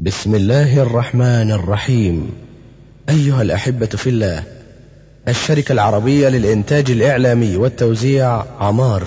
بسم الله الرحمن الرحيم أيها الأحبة في الله الشركة العربية للإنتاج الإعلامي والتوزيع عمار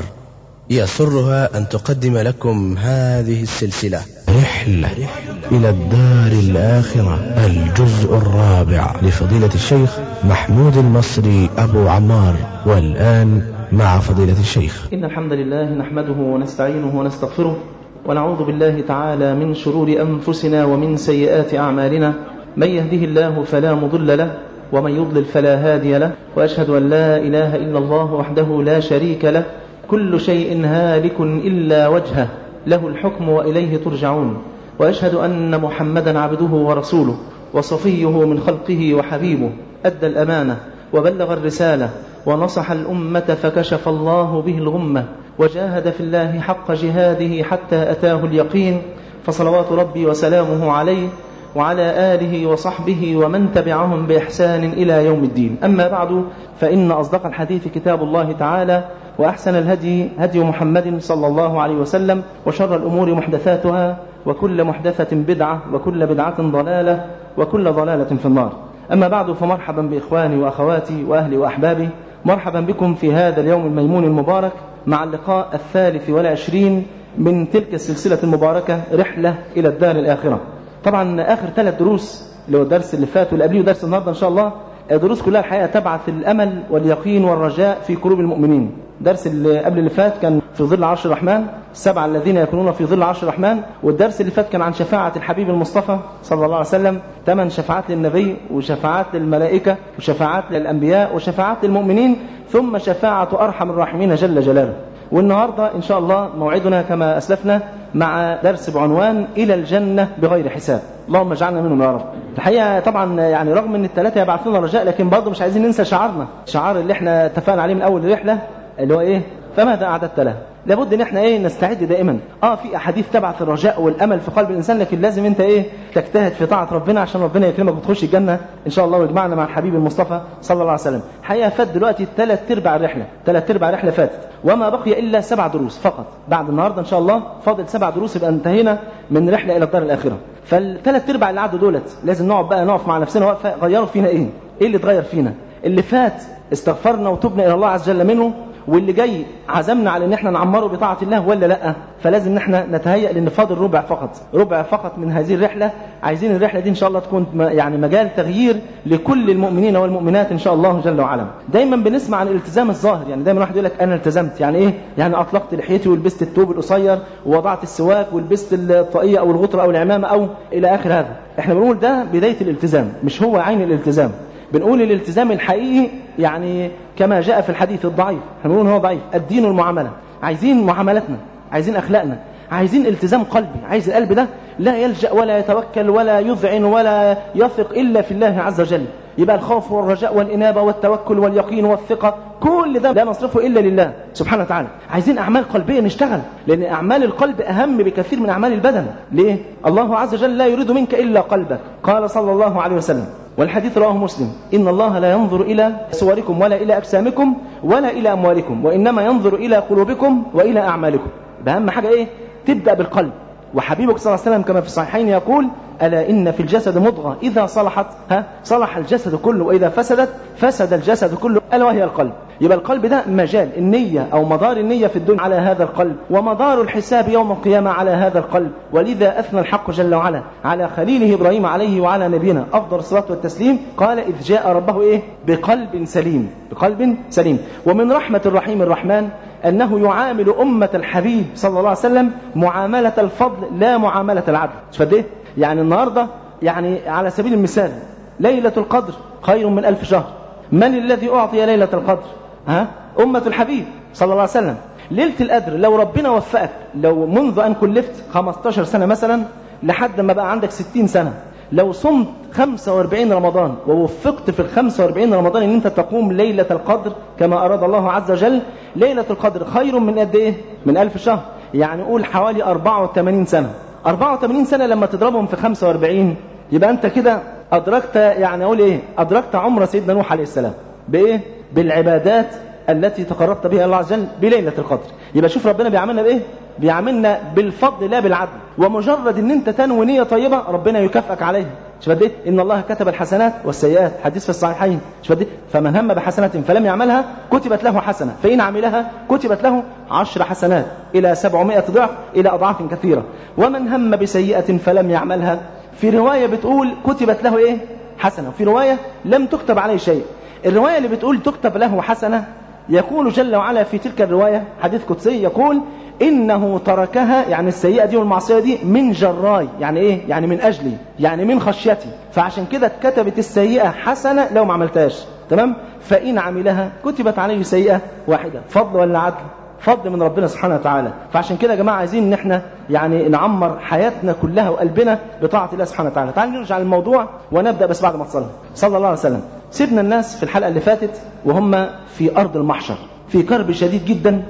يسرها أن تقدم لكم هذه السلسلة رحلة إلى الدار الآخرة الجزء الرابع لفضيلة الشيخ محمود المصري أبو عمار والآن مع فضيلة الشيخ إن الحمد لله نحمده ونستعينه ونستغفره ونعوذ بالله تعالى من شرور أنفسنا ومن سيئات أعمالنا من يهده الله فلا مضل له ومن يضلل فلا هادي له وأشهد أن لا إله إلا الله وحده لا شريك له كل شيء هالك إلا وجهه له الحكم وإليه ترجعون وأشهد أن محمدا عبده ورسوله وصفيه من خلقه وحبيبه أدى الأمانة وبلغ الرسالة ونصح الأمة فكشف الله به الغمة وجاهد في الله حق جهاده حتى أتاه اليقين فصلوات ربي وسلامه عليه وعلى آله وصحبه ومن تبعهم بإحسان إلى يوم الدين أما بعد فإن أصدق الحديث كتاب الله تعالى وأحسن الهدي هدي محمد صلى الله عليه وسلم وشر الأمور محدثاتها وكل محدثة بدعة وكل بدعة ضلالة وكل ضلالة في النار أما بعد فمرحبا بإخواني وأخواتي وأهلي وأحبابي مرحبا بكم في هذا اليوم الميمون المبارك مع اللقاء الثالث والعشرين من تلك السلسلة المباركة رحلة إلى الدار الآخرة طبعا آخر ثلاث دروس اللي هو الدرس اللي فات واللي قبليه ودرس النهارده إن شاء الله الدروس كلها الحقيقة تبعث الأمل واليقين والرجاء في قلوب المؤمنين الدرس اللي قبل اللي فات كان في ظل عرش الرحمن السبعة الذين يكونون في ظل عرش الرحمن والدرس اللي فات كان عن شفاعة الحبيب المصطفى صلى الله عليه وسلم ثمان شفاعات للنبي وشفاعات للملائكة وشفاعات للأنبياء وشفاعات للمؤمنين ثم شفاعة أرحم الراحمين جل جلاله والنهاردة إن شاء الله موعدنا كما أسلفنا مع درس بعنوان إلى الجنة بغير حساب اللهم اجعلنا منهم يا رب الحقيقة طبعا يعني رغم أن الثلاثة يبعثون رجاء لكن برضه مش عايزين ننسى شعارنا شعار اللي احنا اتفقنا عليه من أول الرحلة اللي هو إيه فماذا أعددت له لابد ان احنا ايه نستعد دائما اه في احاديث تبعث الرجاء والامل في قلب الانسان لكن لازم انت ايه تجتهد في طاعه ربنا عشان ربنا يكرمك وتخش الجنه ان شاء الله ويجمعنا مع الحبيب المصطفى صلى الله عليه وسلم حقيقه فات دلوقتي ثلاث ارباع الرحله ثلاث ارباع الرحله فاتت وما بقي الا سبع دروس فقط بعد النهارده ان شاء الله فاضل سبع دروس يبقى انتهينا من رحله الى الدار الاخره فالثلاث ارباع اللي عدوا دولت لازم نقعد بقى نقف مع نفسنا وقفه غيروا فينا ايه ايه اللي اتغير فينا اللي فات استغفرنا وتبنا الى الله عز وجل منه واللي جاي عزمنا على ان احنا نعمره بطاعه الله ولا لا فلازم ان احنا نتهيأ لان فاضل ربع فقط ربع فقط من هذه الرحله عايزين الرحله دي ان شاء الله تكون يعني مجال تغيير لكل المؤمنين والمؤمنات ان شاء الله جل وعلا دايما بنسمع عن الالتزام الظاهر يعني دايما واحد يقول لك انا التزمت يعني ايه يعني اطلقت لحيتي ولبست الثوب القصير ووضعت السواك ولبست الطاقيه او الغطره او العمامه او الى اخر هذا احنا بنقول ده بدايه الالتزام مش هو عين الالتزام بنقول الالتزام الحقيقي يعني كما جاء في الحديث الضعيف احنا بنقول هو ضعيف الدين المعاملة عايزين معاملتنا عايزين أخلاقنا عايزين التزام قلبي عايز القلب ده لا يلجأ ولا يتوكل ولا يذعن ولا يثق إلا في الله عز وجل يبقى الخوف والرجاء والإنابة والتوكل واليقين والثقة كل ده لا نصرفه إلا لله سبحانه وتعالى عايزين أعمال قلبية نشتغل لأن أعمال القلب أهم بكثير من أعمال البدن ليه؟ الله عز وجل لا يريد منك إلا قلبك قال صلى الله عليه وسلم والحديث رواه مسلم إن الله لا ينظر إلى صوركم ولا إلى أجسامكم ولا إلى أموالكم وإنما ينظر إلى قلوبكم وإلى أعمالكم بأهم حاجة إيه تبدأ بالقلب وحبيبك صلى الله عليه وسلم كما في الصحيحين يقول ألا إن في الجسد مضغة إذا صلحت ها صلح الجسد كله وإذا فسدت فسد الجسد كله ألا وهي القلب يبقى القلب ده مجال النية أو مدار النية في الدنيا على هذا القلب ومدار الحساب يوم القيامة على هذا القلب ولذا أثنى الحق جل وعلا على خليله إبراهيم عليه وعلى نبينا أفضل الصلاة والتسليم قال إذ جاء ربه إيه بقلب سليم بقلب سليم ومن رحمة الرحيم الرحمن أنه يعامل أمة الحبيب صلى الله عليه وسلم معاملة الفضل لا معاملة العدل شفت إيه؟ يعني النهاردة يعني على سبيل المثال ليلة القدر خير من ألف شهر من الذي أعطي ليلة القدر ها؟ أمة الحبيب صلى الله عليه وسلم ليلة القدر لو ربنا وفقك لو منذ أن كلفت 15 سنة مثلا لحد ما بقى عندك 60 سنة لو صمت 45 رمضان ووفقت في ال 45 رمضان ان انت تقوم ليلة القدر كما اراد الله عز وجل ليلة القدر خير من قد ايه من ألف شهر يعني قول حوالي 84 سنة 84 سنة لما تضربهم في 45 يبقى انت كده ادركت يعني اقول ايه ادركت عمر سيدنا نوح عليه السلام بايه بالعبادات التي تقربت بها الله عز وجل بليلة القدر يبقى شوف ربنا بيعملنا بايه بيعاملنا بالفضل لا بالعدل ومجرد ان انت تنوي نيه طيبه ربنا يكافئك عليها شوف قد ايه ان الله كتب الحسنات والسيئات حديث في الصحيحين شوف قد ايه فمن هم بحسنه فلم يعملها كتبت له حسنه فان عملها كتبت له عشر حسنات الى سبعمائة ضعف الى اضعاف كثيره ومن هم بسيئه فلم يعملها في روايه بتقول كتبت له ايه حسنه وفي روايه لم تكتب عليه شيء الروايه اللي بتقول تكتب له حسنه يقول جل وعلا في تلك الروايه حديث قدسي يقول إنه تركها يعني السيئة دي والمعصية دي من جراي يعني إيه؟ يعني من أجلي يعني من خشيتي فعشان كده اتكتبت السيئة حسنة لو ما عملتهاش تمام فإن عملها كتبت عليه سيئة واحدة فضل ولا عدل فضل من ربنا سبحانه وتعالى فعشان كده يا جماعة عايزين ان احنا يعني نعمر حياتنا كلها وقلبنا بطاعة الله سبحانه وتعالى تعالوا نرجع للموضوع ونبدأ بس بعد ما تصلي صلى الله عليه وسلم سيبنا الناس في الحلقة اللي فاتت وهم في أرض المحشر في كرب شديد جدا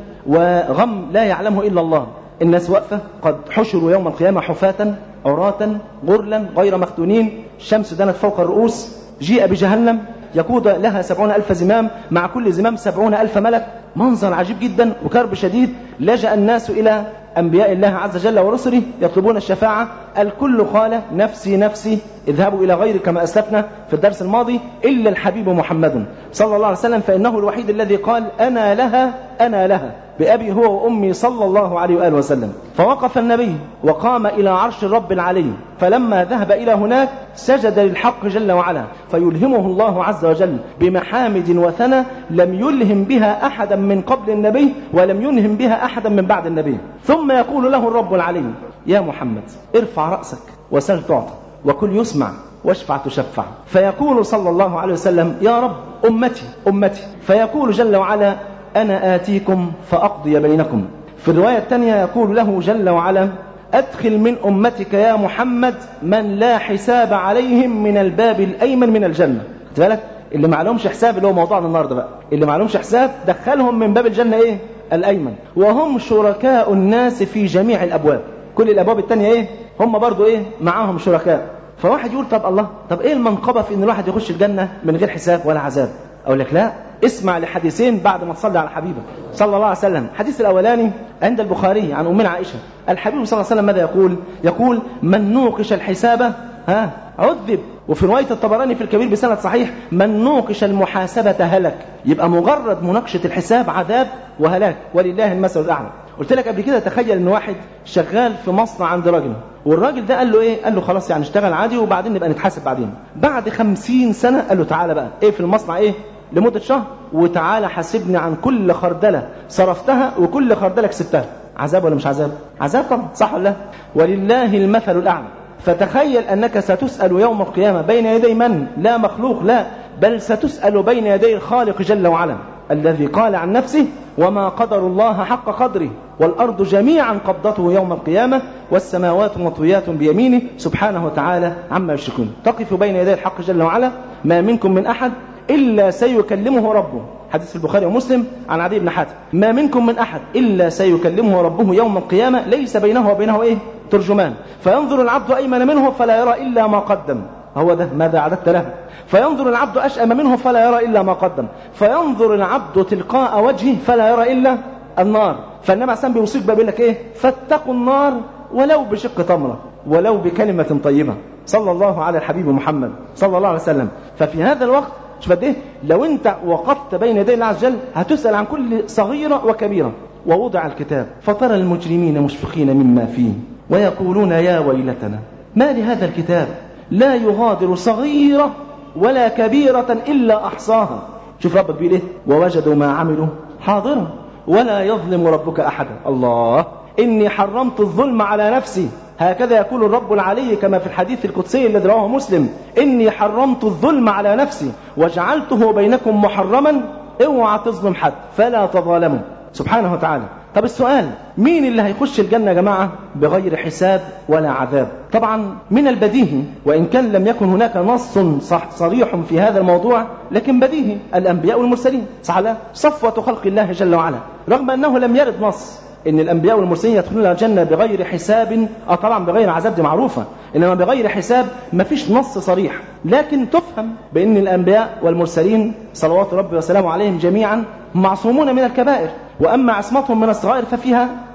وغم لا يعلمه إلا الله الناس واقفة قد حشروا يوم القيامة حفاة عراة غرلا غير مختونين الشمس دنت فوق الرؤوس جيء بجهنم يقود لها سبعون ألف زمام مع كل زمام سبعون ألف ملك منظر عجيب جدا وكرب شديد لجأ الناس إلى أنبياء الله عز وجل ورسله يطلبون الشفاعة الكل قال نفسي نفسي اذهبوا إلى غير كما أسلفنا في الدرس الماضي إلا الحبيب محمد صلى الله عليه وسلم فإنه الوحيد الذي قال أنا لها أنا لها بأبي هو وأمي صلى الله عليه وآله وسلم فوقف النبي وقام إلى عرش الرب العلي فلما ذهب إلى هناك سجد للحق جل وعلا فيلهمه الله عز وجل بمحامد وثنى لم يلهم بها أحدا من قبل النبي ولم يلهم بها أحدا من بعد النبي ثم يقول له الرب العلي يا محمد ارفع رأسك وسل تعطى وكل يسمع واشفع تشفع فيقول صلى الله عليه وسلم يا رب أمتي أمتي فيقول جل وعلا أنا آتيكم فأقضي بينكم في الرواية الثانية يقول له جل وعلا أدخل من أمتك يا محمد من لا حساب عليهم من الباب الأيمن من الجنة خد بالك اللي ما عليهمش حساب اللي هو موضوعنا النهارده بقى اللي ما عليهمش حساب دخلهم من باب الجنة إيه الأيمن وهم شركاء الناس في جميع الأبواب كل الأبواب الثانية إيه هم برضو إيه معاهم شركاء فواحد يقول طب الله طب إيه المنقبة في إن الواحد يخش الجنة من غير حساب ولا عذاب أقول لك لا اسمع لحديثين بعد ما تصلي على حبيبك صلى الله عليه وسلم الحديث الأولاني عند البخاري عن أمنا عائشة الحبيب صلى الله عليه وسلم ماذا يقول يقول من نوقش الحساب ها عذب وفي رواية الطبراني في الكبير بسند صحيح من نوقش المحاسبة هلك يبقى مجرد مناقشة الحساب عذاب وهلاك ولله المثل الأعلى قلت لك قبل كده تخيل ان واحد شغال في مصنع عند راجل والراجل ده قال له ايه قال له خلاص يعني اشتغل عادي وبعدين نبقى نتحاسب بعدين بعد خمسين سنة قال له تعالى بقى ايه في المصنع ايه لمدة شهر وتعالى حاسبني عن كل خردلة صرفتها وكل خردلة كسبتها عذاب ولا مش عذاب عذاب طبعا صح ولا لا ولله المثل الأعلى فتخيل أنك ستسأل يوم القيامة بين يدي من لا مخلوق لا بل ستسأل بين يدي الخالق جل وعلا الذي قال عن نفسه وما قدر الله حق قدره والأرض جميعا قبضته يوم القيامة والسماوات مطويات بيمينه سبحانه وتعالى عما يشركون تقف بين يدي الحق جل وعلا ما منكم من أحد إلا سيكلمه ربه حديث في البخاري ومسلم عن عدي بن حاتم ما منكم من أحد إلا سيكلمه ربه يوم القيامة ليس بينه وبينه إيه ترجمان فينظر العبد أيمن منه فلا يرى إلا ما قدم هو ده ماذا أعددت له فينظر العبد أشأم منه فلا يرى إلا ما قدم فينظر العبد تلقاء وجهه فلا يرى إلا النار فالنبي عليه بيوصيك بقى بيقول لك إيه فاتقوا النار ولو بشق تمرة ولو بكلمة طيبة صلى الله على الحبيب محمد صلى الله عليه وسلم ففي هذا الوقت شوف قد ايه لو انت وقفت بين يدي الله عز وجل هتسأل عن كل صغيرة وكبيرة ووضع الكتاب فترى المجرمين مشفقين مما فيه ويقولون يا ويلتنا ما لهذا الكتاب لا يغادر صغيرة ولا كبيرة إلا أحصاها شوف ربك بيقول ايه ووجدوا ما عملوا حاضرا ولا يظلم ربك أحدا الله إني حرمت الظلم على نفسي هكذا يقول الرب العلي كما في الحديث القدسي الذي رواه مسلم إني حرمت الظلم على نفسي وجعلته بينكم محرما اوعى تظلم حد فلا تظالموا سبحانه وتعالى طب السؤال مين اللي هيخش الجنة يا جماعة بغير حساب ولا عذاب طبعا من البديهي وإن كان لم يكن هناك نص صح صريح في هذا الموضوع لكن بديهي الأنبياء والمرسلين صح لا صفوة خلق الله جل وعلا رغم أنه لم يرد نص ان الانبياء والمرسلين يدخلون الجنه بغير حساب اه طبعا بغير عذاب دي معروفه انما بغير حساب ما فيش نص صريح لكن تفهم بان الانبياء والمرسلين صلوات ربي وسلامه عليهم جميعا معصومون من الكبائر واما عصمتهم من الصغائر ففيها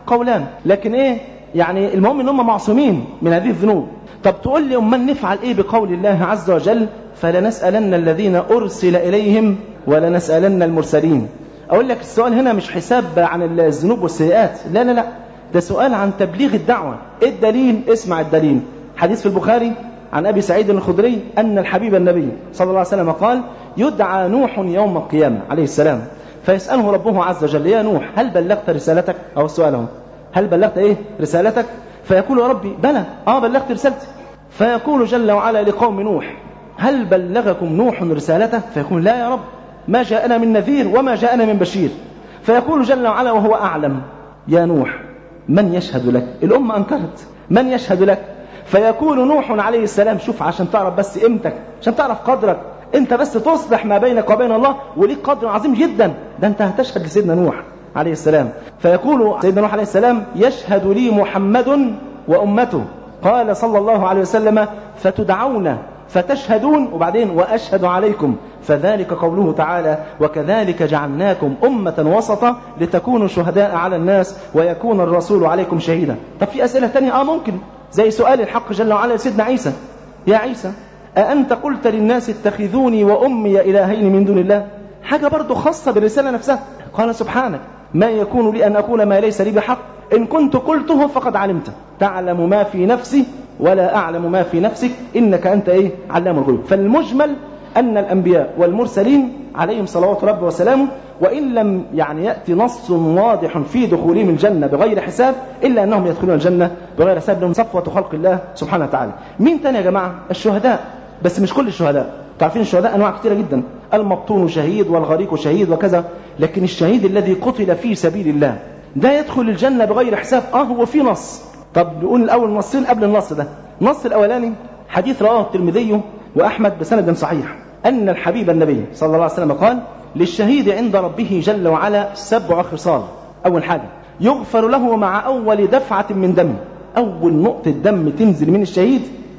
قولان لكن ايه يعني المهم ان هم معصومين من هذه الذنوب طب تقول لي امال نفعل ايه بقول الله عز وجل فلنسالن الذين ارسل اليهم ولنسالن المرسلين اقول لك السؤال هنا مش حساب عن الذنوب والسيئات لا لا لا ده سؤال عن تبليغ الدعوه ايه الدليل اسمع الدليل حديث في البخاري عن ابي سعيد الخدري ان الحبيب النبي صلى الله عليه وسلم قال يدعى نوح يوم القيامه عليه السلام فيساله ربه عز وجل يا نوح هل بلغت رسالتك او السؤال هل بلغت ايه رسالتك فيقول يا ربي بلى اه بلغت رسالتي فيقول جل وعلا لقوم نوح هل بلغكم نوح رسالته فيقول لا يا رب ما جاءنا من نذير وما جاءنا من بشير فيقول جل وعلا وهو أعلم يا نوح من يشهد لك الأمة أنكرت من يشهد لك فيكون نوح عليه السلام شوف عشان تعرف بس قيمتك عشان تعرف قدرك انت بس تصلح ما بينك وبين الله وليك قدر عظيم جدا ده انت هتشهد لسيدنا نوح عليه السلام فيقول سيدنا نوح عليه السلام يشهد لي محمد وأمته قال صلى الله عليه وسلم فتدعون فتشهدون وبعدين وأشهد عليكم فذلك قوله تعالى وكذلك جعلناكم أمة وسطا لتكونوا شهداء على الناس ويكون الرسول عليكم شهيدا طب في أسئلة تانية آه ممكن زي سؤال الحق جل وعلا لسيدنا عيسى يا عيسى أأنت قلت للناس اتخذوني وأمي إلهين من دون الله حاجة برضو خاصة بالرسالة نفسها قال سبحانك ما يكون لي أن أقول ما ليس لي بحق إن كنت قلته فقد علمته تعلم ما في نفسي ولا أعلم ما في نفسك إنك أنت إيه علام الغيوب فالمجمل أن الأنبياء والمرسلين عليهم صلوات ربي وسلامه وإن لم يعني يأتي نص واضح في دخولهم الجنة بغير حساب إلا أنهم يدخلون الجنة بغير حساب لهم صفوة خلق الله سبحانه وتعالى مين تاني يا جماعة الشهداء بس مش كل الشهداء تعرفين الشهداء أنواع كثيرة جدا المبطون شهيد والغريق شهيد وكذا لكن الشهيد الذي قتل في سبيل الله ده يدخل الجنة بغير حساب اه هو في نص طب نقول الأول نصين قبل النص ده النص الأولاني حديث رواه الترمذي وأحمد بسند صحيح أن الحبيب النبي صلى الله عليه وسلم قال للشهيد عند ربه جل وعلا سبع خصال أول حاجة يغفر له مع أول دفعة من دم أول نقطة دم تنزل من الشهيد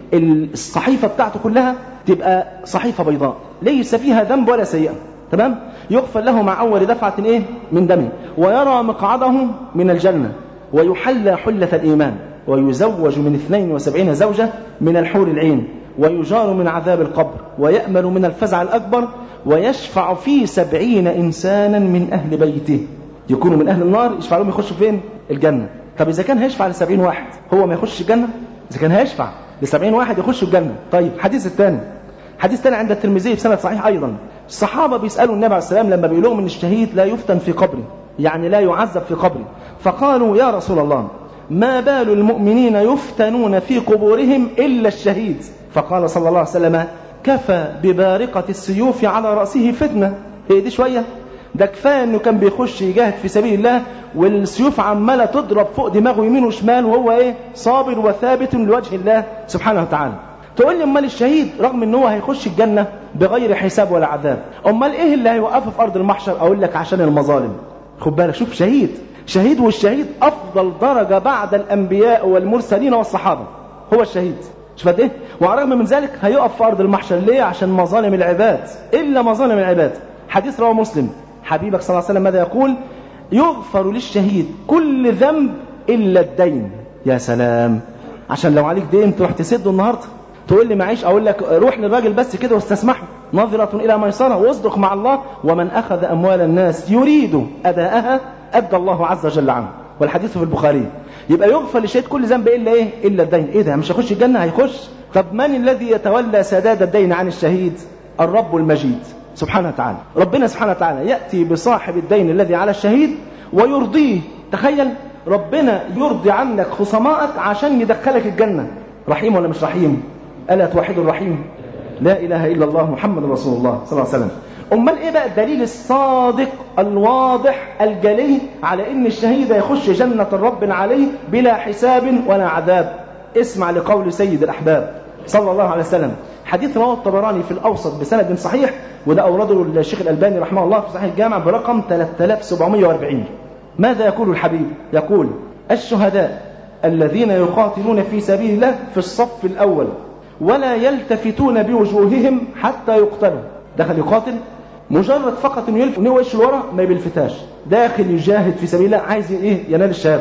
الصحيفة بتاعته كلها تبقى صحيفة بيضاء ليس فيها ذنب ولا سيئة تمام يغفر له مع أول دفعة إيه من دمه ويرى مقعده من الجنة ويحلى حلة الإيمان ويزوج من 72 زوجة من الحور العين ويجار من عذاب القبر ويأمل من الفزع الأكبر ويشفع في سبعين إنسانا من أهل بيته يكونوا من أهل النار يشفع لهم يخشوا فين الجنة طب إذا كان هيشفع لسبعين واحد هو ما يخش الجنة إذا كان هيشفع لسبعين واحد يخشوا الجنة طيب حديث الثاني حديث ثاني عند الترمذي بسند صحيح أيضا الصحابة بيسألوا النبي عليه السلام لما بيقولوا من الشهيد لا يفتن في قبره يعني لا يعذب في قبره فقالوا يا رسول الله ما بال المؤمنين يفتنون في قبورهم إلا الشهيد فقال صلى الله عليه وسلم كفى ببارقة السيوف على رأسه فتنة هي دي شوية ده كفاية انه كان بيخش يجاهد في سبيل الله والسيوف عمالة تضرب فوق دماغه يمين وشمال وهو ايه صابر وثابت لوجه الله سبحانه وتعالى تقول لي امال الشهيد رغم ان هو هيخش الجنة بغير حساب ولا عذاب امال ايه اللي هيوقفه في ارض المحشر اقول لك عشان المظالم خد بالك شوف شهيد شهيد والشهيد افضل درجة بعد الانبياء والمرسلين والصحابة هو الشهيد شوف قد ايه وعلى الرغم من ذلك هيقف في ارض المحشر ليه عشان مظالم العباد الا مظالم العباد حديث رواه مسلم حبيبك صلى الله عليه وسلم ماذا يقول يغفر للشهيد كل ذنب الا الدين يا سلام عشان لو عليك دين تروح تسده النهارده تقول لي معيش اقول لك روح للراجل بس كده واستسمحه نظرة الى ميسرة واصدق مع الله ومن اخذ اموال الناس يريد اداءها ادى الله عز وجل عنه والحديث في البخاري يبقى يغفر للشهيد كل ذنب الا ايه الا الدين ايه ده مش هيخش الجنه هيخش طب من الذي يتولى سداد الدين عن الشهيد الرب المجيد سبحانه وتعالى ربنا سبحانه وتعالى ياتي بصاحب الدين الذي على الشهيد ويرضيه تخيل ربنا يرضي عنك خصمائك عشان يدخلك الجنه رحيم ولا مش رحيم الا توحد الرحيم لا اله الا الله محمد رسول الله صلى الله عليه وسلم امال ايه بقى الدليل الصادق الواضح الجلي على ان الشهيد يخش جنة الرب عليه بلا حساب ولا عذاب اسمع لقول سيد الاحباب صلى الله عليه وسلم حديث رواه الطبراني في الاوسط بسند صحيح وده اورده الشيخ الالباني رحمه الله في صحيح الجامع برقم 3740 ماذا يقول الحبيب يقول الشهداء الذين يقاتلون في سبيل الله في الصف الاول ولا يلتفتون بوجوههم حتى يقتلوا دخل يقاتل مجرد فقط انه يلف انه وش لورا ما بيلفتاش داخل يجاهد في سبيل الله عايز ايه ينال الشهاده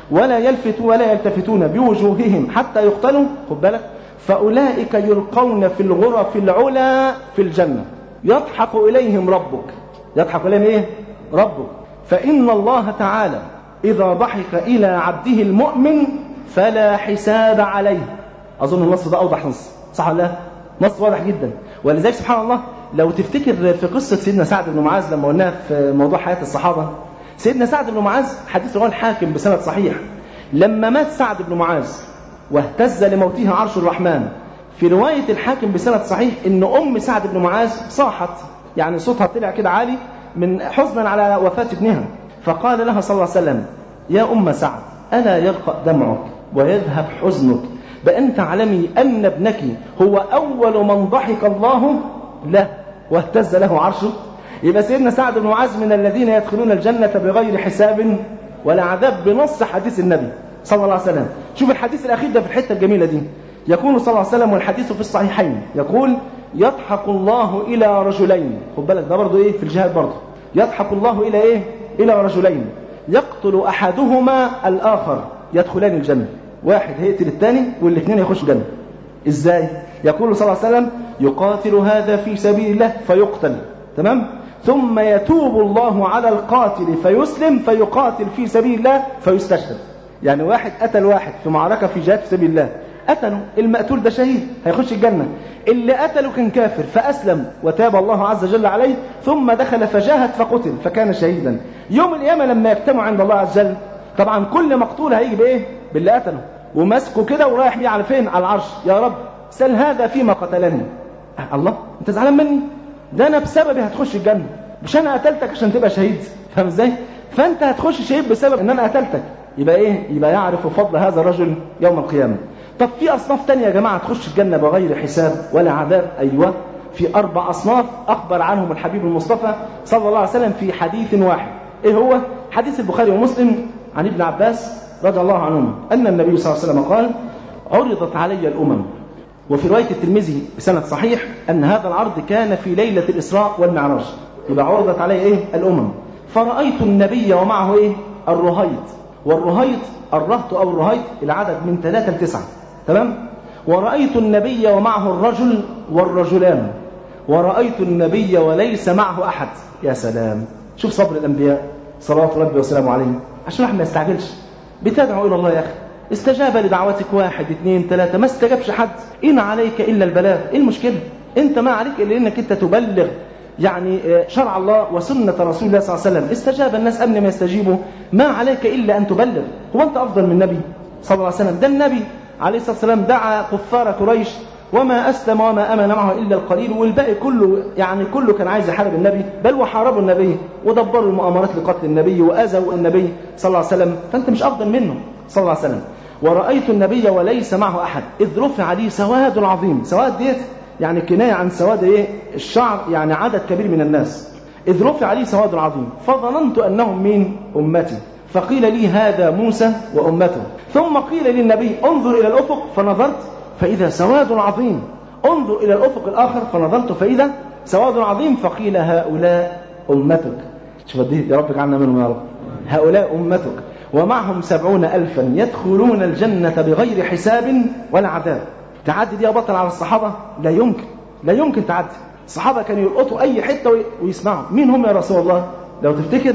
ولا يلفت ولا يلتفتون بوجوههم حتى يقتلوا خد بالك فأولئك يلقون في الغرف العلا في الجنة يضحك إليهم ربك يضحك إليهم إيه؟ ربك فإن الله تعالى إذا ضحك إلى عبده المؤمن فلا حساب عليه أظن النص ده أوضح نص صح ولا لا؟ نص واضح جدا ولذلك سبحان الله لو تفتكر في قصة سيدنا سعد بن معاذ لما قلناها في موضوع حياة الصحابة سيدنا سعد بن معاذ حديث رواه الحاكم بسند صحيح لما مات سعد بن معاذ واهتز لموته عرش الرحمن في رواية الحاكم بسند صحيح ان ام سعد بن معاذ صاحت يعني صوتها طلع كده عالي من حزنا على وفاة ابنها فقال لها صلى الله عليه وسلم يا ام سعد الا يرقى دمعك ويذهب حزنك بأن تعلمي أن ابنك هو أول من ضحك الله له واهتز له عرشه يبقى سيدنا سعد بن معاذ من الذين يدخلون الجنة بغير حساب ولا عذاب بنص حديث النبي صلى الله عليه وسلم شوف الحديث الأخير ده في الحتة الجميلة دي يقول صلى الله عليه وسلم والحديث في الصحيحين يقول يضحك الله إلى رجلين خد بالك ده برضه إيه في الجهاد برضه يضحك الله إلى إيه إلى رجلين يقتل أحدهما الآخر يدخلان الجنة واحد هيقتل الثاني والاثنين يخشوا الجنة ازاي يقول صلى الله عليه وسلم يقاتل هذا في سبيل الله فيقتل تمام ثم يتوب الله على القاتل فيسلم فيقاتل في سبيل الله فيستشهد يعني واحد قتل واحد في معركة في جهاد في سبيل الله قتله المقتول ده شهيد هيخش الجنة اللي قتله كان كافر فأسلم وتاب الله عز وجل عليه ثم دخل فجاهد فقتل فكان شهيدا يوم القيامة لما يجتمع عند الله عز وجل طبعا كل مقتول هيجي بايه باللي قتله وماسكه كده ورايح بيه على فين على العرش يا رب سل هذا فيما قتلني أه الله انت زعلان مني ده انا بسببي هتخش الجنه مش انا قتلتك عشان تبقى شهيد فاهم ازاي فانت هتخش شهيد بسبب ان انا قتلتك يبقى ايه يبقى يعرف فضل هذا الرجل يوم القيامه طب في اصناف تانية يا جماعه تخش الجنه بغير حساب ولا عذاب ايوه في اربع اصناف اخبر عنهم الحبيب المصطفى صلى الله عليه وسلم في حديث واحد ايه هو حديث البخاري ومسلم عن ابن عباس رضي الله عنهما أن النبي صلى الله عليه وسلم قال عرضت علي الأمم وفي رواية الترمذي بسند صحيح أن هذا العرض كان في ليلة الإسراء والمعراج يبقى عرضت علي إيه الأمم فرأيت النبي ومعه إيه الرهيط والرهيط الرهط أو الرهيط العدد من ثلاثة لتسعة تمام ورأيت النبي ومعه الرجل والرجلان ورأيت النبي وليس معه أحد يا سلام شوف صبر الأنبياء صلوات ربي وسلامه عليهم عشان احنا ما يستعجلش بتدعو إلى الله يا أخي استجاب لدعوتك واحد اثنين ثلاثة ما استجابش حد إن عليك إلا البلاغ إيه المشكلة أنت ما عليك إلا أنك أنت تبلغ يعني شرع الله وسنة رسول الله صلى الله عليه وسلم استجاب الناس قبل ما يستجيبوا ما عليك إلا أن تبلغ هو أنت أفضل من النبي صلى الله عليه وسلم ده النبي عليه الصلاة والسلام دعا كفار قريش وما أسلم وما أمن معه إلا القليل والباقي كله يعني كله كان عايز يحارب النبي بل وحاربوا النبي ودبروا المؤامرات لقتل النبي وأذوا النبي صلى الله عليه وسلم فأنت مش أفضل منه صلى الله عليه وسلم ورأيت النبي وليس معه أحد إذ رفع لي سواد عظيم سواد ديت يعني كناية عن سواد إيه الشعر يعني عدد كبير من الناس إذ رفع لي سواد عظيم فظننت أنهم مين أمتي فقيل لي هذا موسى وأمته ثم قيل للنبي انظر إلى الأفق فنظرت فإذا سواد عظيم انظر إلى الأفق الآخر فنظرت فإذا سواد عظيم فقيل هؤلاء أمتك شوف دي يا رب اجعلنا منهم يا رب هؤلاء أمتك ومعهم سبعون ألفا يدخلون الجنة بغير حساب ولا عذاب تعدي دي يا بطل على الصحابة لا يمكن لا يمكن تعدي الصحابة كانوا يلقطوا أي حتة ويسمعوا مين هم يا رسول الله لو تفتكر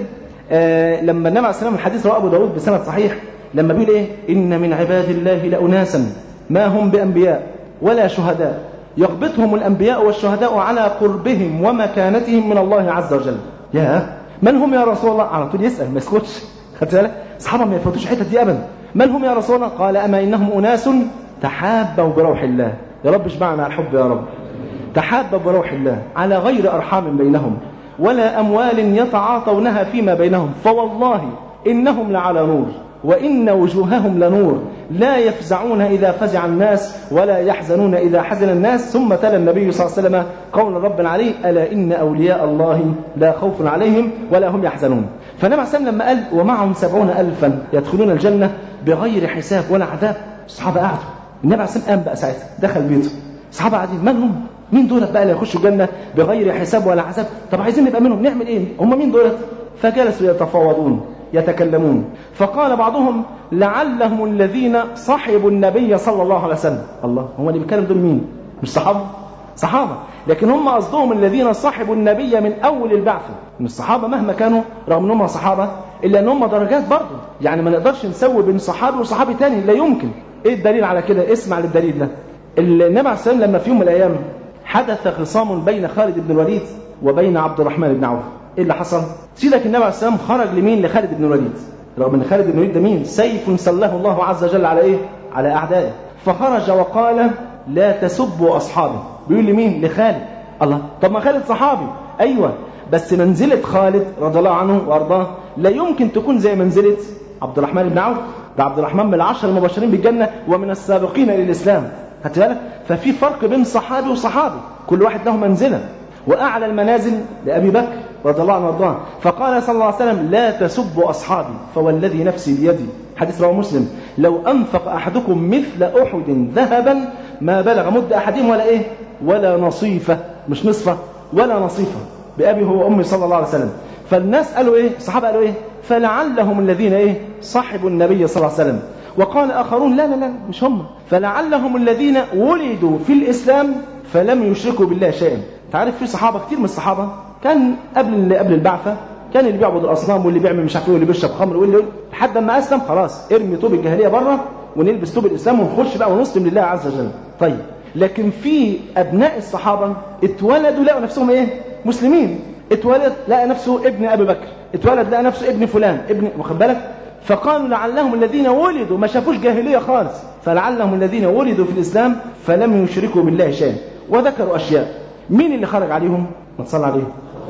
آه لما النبي عليه السلام الحديث رواه أبو داود بسند صحيح لما بيقول إيه إن من عباد الله لأناسا ما هم بأنبياء ولا شهداء يغبطهم الأنبياء والشهداء على قربهم ومكانتهم من الله عز وجل يا من هم يا رسول الله على طول يسأل ما يسكتش خدت بالك الصحابة ما يفوتوش الحتة دي أبدا من هم يا رسول الله قال أما إنهم أناس تحابوا بروح الله يا رب اشبعنا الحب يا رب تحابوا بروح الله على غير أرحام بينهم ولا أموال يتعاطونها فيما بينهم فوالله إنهم لعلى نور وإن وجوههم لنور لا يفزعون إذا فزع الناس ولا يحزنون إذا حزن الناس ثم تلا النبي صلى الله عليه وسلم قول رب عليه ألا إن أولياء الله لا خوف عليهم ولا هم يحزنون فالنبي عليه لما قال ومعهم سبعون ألفا يدخلون الجنة بغير حساب ولا عذاب الصحابة قعدوا النبي عليه قام بقى ساعتها دخل بيته الصحابة قاعدين من هم مين دولت بقى اللي يخشوا الجنة بغير حساب ولا عذاب طب عايزين نبقى منهم نعمل ايه هم مين دولت فجلسوا يتفاوضون يتكلمون فقال بعضهم لعلهم الذين صحبوا النبي صلى الله عليه وسلم الله هو اللي بيتكلم دول مين مش صحابه صحابة لكن هم قصدهم الذين صحبوا النبي من أول البعثة من الصحابة مهما كانوا رغم أنهم صحابة إلا أن هم درجات برضه يعني ما نقدرش نسوي بين صحابي وصحابي تاني لا يمكن إيه الدليل على كده اسمع للدليل ده النبي عليه السلام لما في يوم من الأيام حدث خصام بين خالد بن الوليد وبين عبد الرحمن بن عوف ايه اللي حصل سيدك النبي عليه السلام خرج لمين لخالد بن الوليد رغم ان خالد بن الوليد ده مين سيف سله الله عز وجل على ايه على اعدائه فخرج وقال لا تسبوا اصحابي بيقول لمين لخالد الله طب ما خالد صحابي ايوه بس منزله خالد رضي الله عنه وارضاه لا يمكن تكون زي منزله عبد الرحمن بن عوف ده عبد الرحمن من العشر المبشرين بالجنه ومن السابقين للاسلام خدت بالك ففي فرق بين صحابي وصحابي كل واحد له منزله واعلى المنازل لابي بكر رضي الله عنه وارضاه فقال صلى الله عليه وسلم لا تسبوا اصحابي فوالذي نفسي بيدي حديث رواه مسلم لو انفق احدكم مثل احد ذهبا ما بلغ مد احدهم ولا ايه ولا نصيفه مش نصفه ولا نصيفه بابي هو وامي صلى الله عليه وسلم فالناس قالوا ايه الصحابه قالوا ايه فلعلهم الذين ايه صحبوا النبي صلى الله عليه وسلم وقال اخرون لا لا لا مش هم فلعلهم الذين ولدوا في الاسلام فلم يشركوا بالله شيئا تعرف في صحابه كتير من الصحابه كان قبل قبل البعثه كان اللي بيعبد الاصنام واللي بيعمل مش عارف ايه واللي بيشرب خمر واللي لحد ما اسلم خلاص ارمي طوب الجاهليه بره ونلبس طوب الاسلام ونخش بقى ونسلم لله عز وجل طيب لكن في ابناء الصحابه اتولدوا لقوا نفسهم ايه مسلمين اتولد لقى نفسه ابن ابي بكر اتولد لقى نفسه ابن فلان ابن واخد بالك فقالوا لعلهم الذين ولدوا ما شافوش جاهليه خالص فلعلهم الذين ولدوا في الاسلام فلم يشركوا بالله شيئا وذكروا اشياء مين اللي خرج عليهم ما تصلى عليه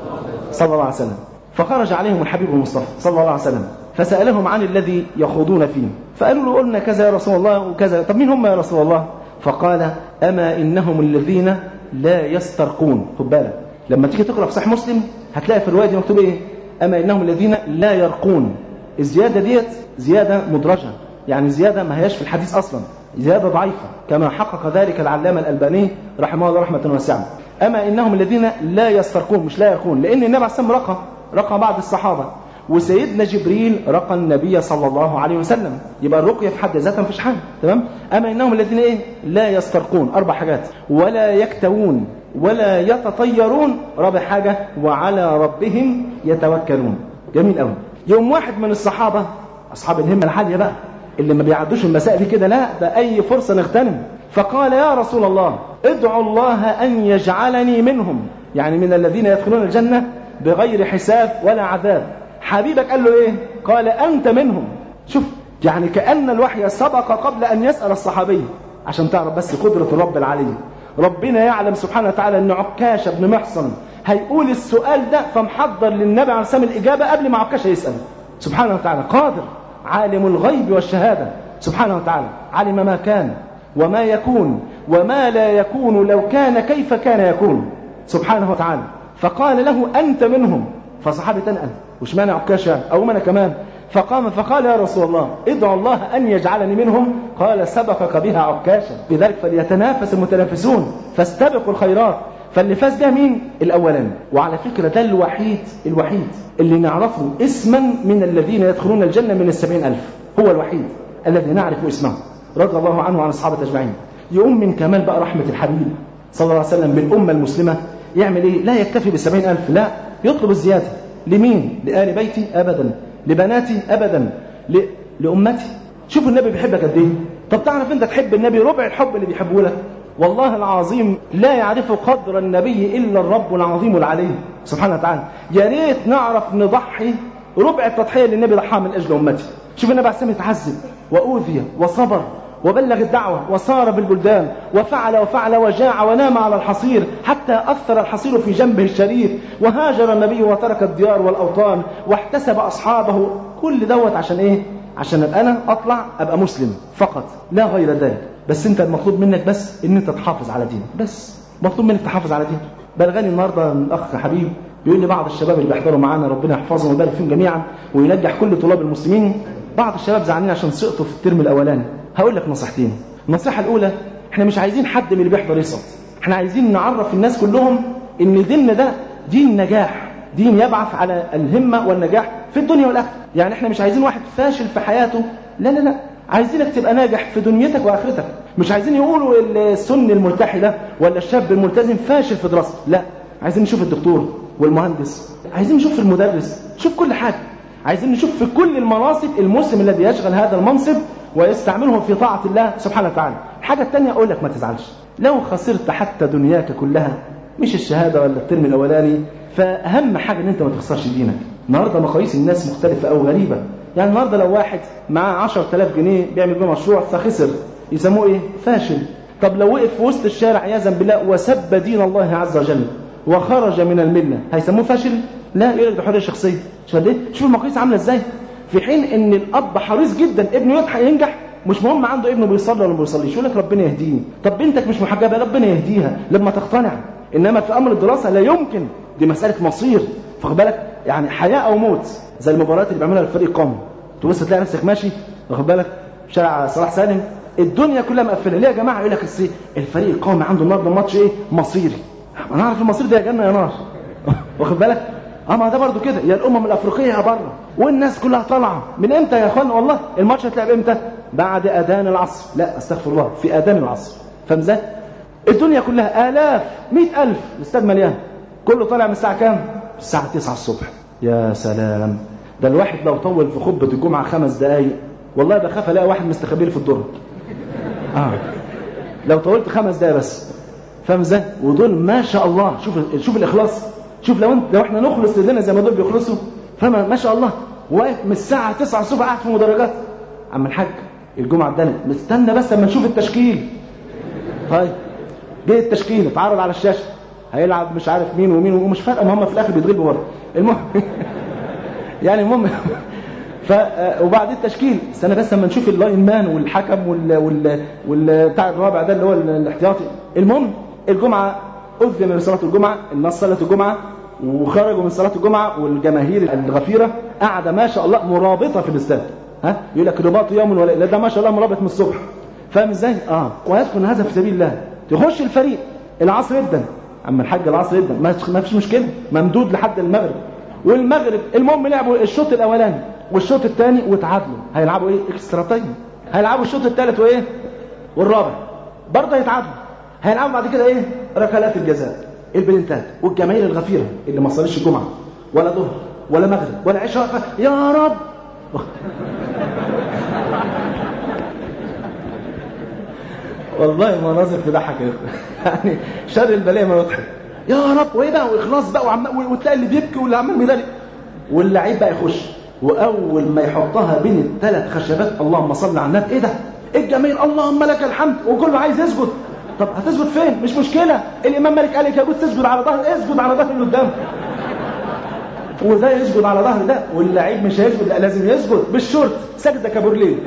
صلى الله عليه وسلم فخرج عليهم الحبيب المصطفى صلى الله عليه وسلم فسألهم عن الذي يخوضون فيه فقالوا له قلنا كذا يا رسول الله وكذا طب مين هم يا رسول الله فقال أما إنهم الذين لا يسترقون خد بالك لما تيجي تقرأ في صحيح مسلم هتلاقي في الرواية دي مكتوب إيه أما إنهم الذين لا يرقون الزيادة ديت زيادة مدرجة يعني زيادة ما هياش في الحديث أصلا زيادة ضعيفة كما حقق ذلك العلامة الألباني رحمه الله رحمة واسعة أما إنهم الذين لا يسترقون مش لا يرقون لأن النبي عليه السلام رقى رقى بعض الصحابة وسيدنا جبريل رقى النبي صلى الله عليه وسلم يبقى الرقية في حد ذاتها مفيش حاجة تمام أما إنهم الذين إيه لا يسترقون أربع حاجات ولا يكتوون ولا يتطيرون رابع حاجة وعلى ربهم يتوكلون جميل قوي يوم واحد من الصحابة أصحاب الهمة العالية بقى اللي ما بيعدوش المسائل دي كده لا ده أي فرصة نغتنم فقال يا رسول الله ادعوا الله أن يجعلني منهم يعني من الذين يدخلون الجنة بغير حساب ولا عذاب حبيبك قال له ايه قال أنت منهم شوف يعني كأن الوحي سبق قبل أن يسأل الصحابي عشان تعرف بس قدرة الرب العلي ربنا يعلم سبحانه وتعالى أن عكاش بن محصن هيقول السؤال ده فمحضر للنبي عليه السلام الإجابة قبل ما عكاش يسأل سبحانه وتعالى قادر عالم الغيب والشهادة سبحانه وتعالى علم ما كان وما يكون وما لا يكون لو كان كيف كان يكون سبحانه وتعالى فقال له أنت منهم فصحابي تنقل وش مانع عكاشة أو أنا كمان فقام فقال يا رسول الله ادعو الله أن يجعلني منهم قال سبقك بها عكاشة بذلك فليتنافس المتنافسون فاستبقوا الخيرات فاللي فاز ده مين الأولاني وعلى فكرة ده الوحيد الوحيد اللي نعرفه اسما من الذين يدخلون الجنة من السبعين ألف هو الوحيد الذي نعرف اسمه رضي الله عنه وعن أصحابه أجمعين يقوم من كمال بقى رحمة الحبيب صلى الله عليه وسلم بالأمة المسلمة يعمل إيه لا يكتفي بالسبعين ألف لا يطلب الزيادة لمين لآل بيتي أبدا لبناتي أبدا ل... لأمتي شوف النبي بيحبك قد إيه طب تعرف أنت تحب النبي ربع الحب اللي بيحبه لك والله العظيم لا يعرف قدر النبي إلا الرب العظيم العلي سبحانه وتعالى يا ريت نعرف نضحي ربع التضحية اللي النبي ضحاها من أجل أمتي شوف النبي عليه السلام يتعذب وأوذي وصبر وبلغ الدعوة وصار بالبلدان وفعل وفعل وجاع ونام على الحصير حتى أثر الحصير في جنبه الشريف وهاجر النبي وترك الديار والأوطان واحتسب أصحابه كل دوت عشان إيه؟ عشان أبقى أنا أطلع أبقى مسلم فقط لا غير ذلك بس أنت المطلوب منك بس إن أنت تحافظ على دينك بس مطلوب منك تحافظ على دينك بلغني النهارده الأخ حبيب بيقول لي بعض الشباب اللي بيحضروا معانا ربنا يحفظهم ويبارك فيهم جميعا وينجح كل طلاب المسلمين بعض الشباب زعلانين عشان سقطوا في الترم الأولاني هقول لك نصيحتين النصيحة الأولى احنا مش عايزين حد من اللي بيحضر يسقط احنا عايزين نعرف الناس كلهم ان ديننا ده دين نجاح دين يبعث على الهمة والنجاح في الدنيا والاخره يعني احنا مش عايزين واحد فاشل في حياته لا لا لا عايزينك تبقى ناجح في دنيتك واخرتك مش عايزين يقولوا السن الملتحي ده ولا الشاب الملتزم فاشل في دراسته لا عايزين نشوف الدكتور والمهندس عايزين نشوف المدرس نشوف كل حاجه عايزين نشوف في كل المناصب المسلم الذي يشغل هذا المنصب ويستعمله في طاعة الله سبحانه وتعالى الحاجة الثانية أقول لك ما تزعلش لو خسرت حتى دنياك كلها مش الشهادة ولا الترم الأولاني فأهم حاجة إن أنت ما تخسرش دينك النهاردة مقاييس الناس مختلفة أو غريبة يعني النهاردة لو واحد معاه 10000 جنيه بيعمل بيه مشروع فخسر يسموه إيه فاشل طب لو وقف في وسط الشارع عياذا بالله وسب دين الله عز وجل وخرج من الملة هيسموه فاشل لا يقول لك ده حرية شخصية شوف ليه شوف المقاييس عاملة ازاي في حين ان الاب حريص جدا ابنه يضحك ينجح مش مهم عنده ابنه بيصلي ولا ما بيصليش يقول لك ربنا يهديني طب بنتك مش محجبه ربنا يهديها لما تقتنع انما في امر الدراسه لا يمكن دي مساله مصير فخد بالك يعني حياه او موت زي المباريات اللي بيعملها الفريق القومي تبص تلاقي نفسك ماشي واخد بالك شارع صلاح سالم الدنيا كلها مقفله ليه يا جماعه يقول لك الفريق القومي عنده النهارده ماتش ايه مصيري انا اعرف المصير ده يا جنه يا نار واخد بالك اما ده برضو كده يا الامم الافريقيه يا بره والناس كلها طالعه من امتى يا اخوان والله الماتش هتلعب امتى بعد اذان العصر لا استغفر الله في اذان العصر فاهم ازاي الدنيا كلها الاف مئة الف الاستاد مليان كله طالع من الساعه كام الساعه 9 الصبح يا سلام ده الواحد لو طول في خطبه الجمعه خمس دقايق والله بخاف الاقي واحد مستخبي في الدرج اه لو طولت خمس دقايق بس فاهم ازاي ودول ما شاء الله شوف شوف الاخلاص شوف لو انت لو احنا نخلص لنا زي ما دول بيخلصوا فما ما شاء الله واقف من الساعه 9 الصبح قاعد في مدرجات عم الحاج الجمعه ادانت مستنى بس اما نشوف التشكيل طيب جه التشكيل اتعرض على الشاشه هيلعب مش عارف مين ومين ومش فارقه ما هم في الاخر بيتغلبوا برضه المهم يعني المهم ف وبعد التشكيل استنى بس اما نشوف اللاين مان والحكم وال وال وال بتاع الرابع ده اللي هو الاحتياطي المهم الجمعه اذن لصلاه الجمعه الناس صلت الجمعه وخرجوا من صلاه الجمعه والجماهير الغفيره قاعده ما شاء الله مرابطه في الاستاد ها يقول لك رباط يوم ولا ده ما شاء الله مرابط من الصبح فاهم ازاي اه ويدخل هذا في سبيل الله تخش الفريق العصر جدا اما الحاج العصر جدا ما فيش مشكله ممدود لحد المغرب والمغرب المهم لعبوا الشوط الاولاني والشوط الثاني وتعادلوا هيلعبوا ايه اكسترا تايم هيلعبوا الشوط الثالث وايه والرابع برضه هيتعادلوا هيلعبوا بعد كده ايه ركلات الجزاء البلنتات والجماهير الغفيره اللي ما صليش الجمعه ولا ظهر ولا مغرب ولا عشاء يا رب والله مناظر تضحك يا يعني شر البلايا ما يضحك يا رب وايه بقى واخلاص بقى وعمال وتلاقي اللي بيبكي واللي عمال بيدلق واللعيب بقى يخش واول ما يحطها بين الثلاث خشبات اللهم صل على النبي ايه ده الجميل اللهم لك الحمد وكله عايز يسجد طب هتسجد فين مش مشكله الامام مالك قال لك يجوز تسجد على ظهر اسجد على ظهر اللي قدام وده يسجد على ظهر ده واللعيب مش هيسجد لا لازم يسجد بالشورت سجده كابورليه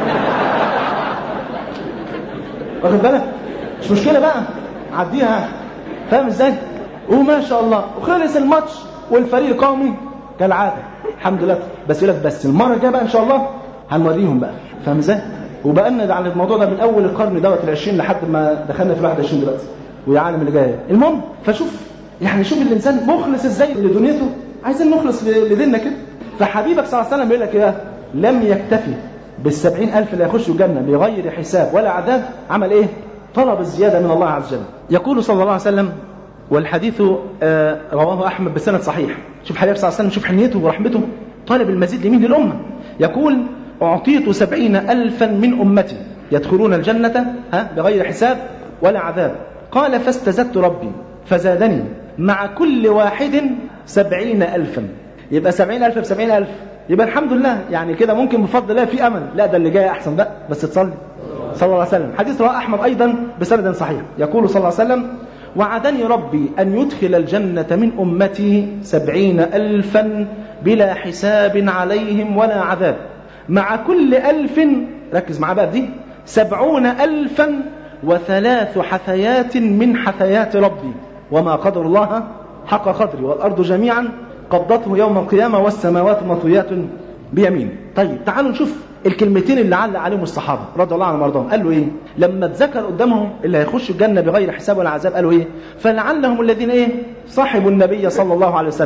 واخد بالك مش مشكله بقى عديها فاهم ازاي وما شاء الله وخلص الماتش والفريق القومي كالعاده الحمد لله بس يقول لك بس المره الجايه بقى ان شاء الله هنوريهم بقى فاهم ازاي وبقالنا على الموضوع ده من اول القرن دوت ال20 لحد ما دخلنا في 21 دلوقتي والعالم اللي جاي المهم فشوف يعني شوف الانسان مخلص ازاي لدنيته عايزين نخلص لديننا كده فحبيبك صلى الله عليه وسلم بيقول لك ايه لم يكتفي بالسبعين ألف اللي يخشوا الجنة بغير حساب ولا عذاب عمل إيه طلب الزيادة من الله عز وجل يقول صلى الله عليه وسلم والحديث آه رواه أحمد بسند صحيح شوف حبيب صلى الله عليه وسلم شوف حنيته ورحمته طالب المزيد لمين للأمة يقول أعطيت سبعين ألفا من أمتي يدخلون الجنة ها بغير حساب ولا عذاب قال فاستزدت ربي فزادني مع كل واحد سبعين ألفا يبقى سبعين ألف بسبعين ألف يبقى الحمد لله يعني كده ممكن بفضل الله في امل لا ده اللي جاي احسن بقى بس تصلي صلى الله عليه وسلم حديث رواه احمد ايضا بسند صحيح يقول صلى الله عليه وسلم وعدني ربي ان يدخل الجنه من امتي سبعين الفا بلا حساب عليهم ولا عذاب مع كل الف ركز معاه بقى دي سبعون الفا وثلاث حثيات من حثيات ربي وما قدر الله حق قدري والارض جميعا قبضته يوم القيامة والسماوات مطويات بيمين طيب تعالوا نشوف الكلمتين اللي علق عليهم الصحابة رضي الله عنهم وارضاهم قالوا ايه لما اتذكر قدامهم اللي هيخشوا الجنة بغير حساب ولا عذاب قالوا ايه فلعلهم الذين ايه صاحبوا النبي صلى الله عليه وسلم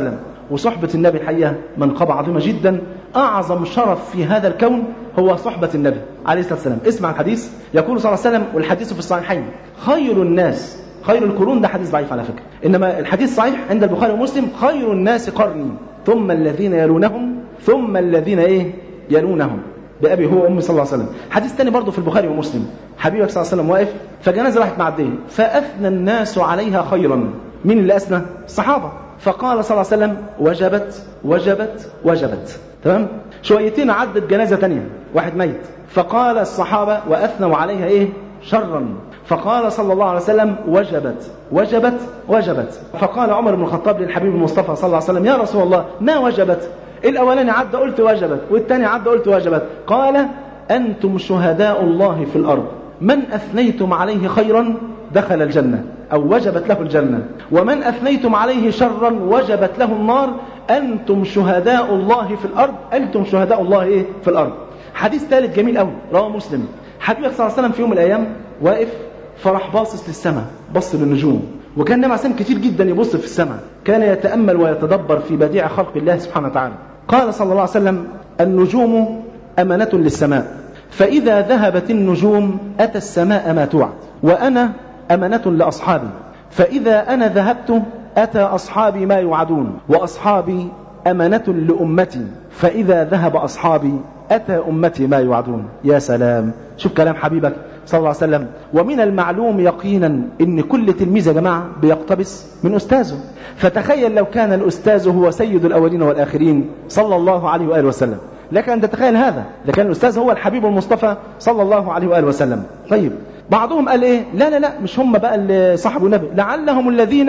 وصحبة النبي الحقيقة منقبة عظيمة جدا أعظم شرف في هذا الكون هو صحبة النبي عليه الصلاة والسلام اسمع الحديث يقول صلى الله عليه وسلم والحديث في الصحيحين خير الناس خير القرون ده حديث ضعيف على فكرة إنما الحديث صحيح عند البخاري ومسلم خير الناس قرني ثم الذين يلونهم ثم الذين إيه يلونهم بأبي هو وأمي صلى الله عليه وسلم حديث تاني برضه في البخاري ومسلم حبيبك صلى الله عليه وسلم واقف فجنازة راحت معدية فأثنى الناس عليها خيرا مين اللي أثنى الصحابة فقال صلى الله عليه وسلم وجبت وجبت وجبت تمام شويتين عدت جنازة تانية واحد ميت فقال الصحابة وأثنوا عليها إيه شرا فقال صلى الله عليه وسلم وجبت وجبت وجبت فقال عمر بن الخطاب للحبيب المصطفى صلى الله عليه وسلم يا رسول الله ما وجبت الأولاني عدى قلت وجبت والثاني عدى قلت وجبت قال أنتم شهداء الله في الأرض من أثنيتم عليه خيرا دخل الجنة أو وجبت له الجنة ومن أثنيتم عليه شرا وجبت له النار أنتم شهداء الله في الأرض أنتم شهداء الله إيه في الأرض حديث ثالث جميل قوي رواه مسلم حبيبك صلى الله عليه وسلم في يوم من الأيام واقف فراح باصص للسماء بص للنجوم وكان النبي عليه كتير جدا يبص في السماء كان يتأمل ويتدبر في بديع خلق الله سبحانه وتعالى قال صلى الله عليه وسلم النجوم أمانة للسماء فإذا ذهبت النجوم أتى السماء ما توعد وأنا أمانة لأصحابي فإذا أنا ذهبت أتى أصحابي ما يوعدون وأصحابي أمانة لأمتي فإذا ذهب أصحابي أتى أمتي ما يوعدون يا سلام شوف كلام حبيبك صلى الله عليه وسلم ومن المعلوم يقينا ان كل تلميذ يا جماعه بيقتبس من استاذه فتخيل لو كان الاستاذ هو سيد الاولين والاخرين صلى الله عليه واله وسلم لك ان تتخيل هذا ده كان الاستاذ هو الحبيب المصطفى صلى الله عليه واله وسلم طيب بعضهم قال ايه لا لا لا مش هم بقى اللي صاحبوا النبي لعلهم الذين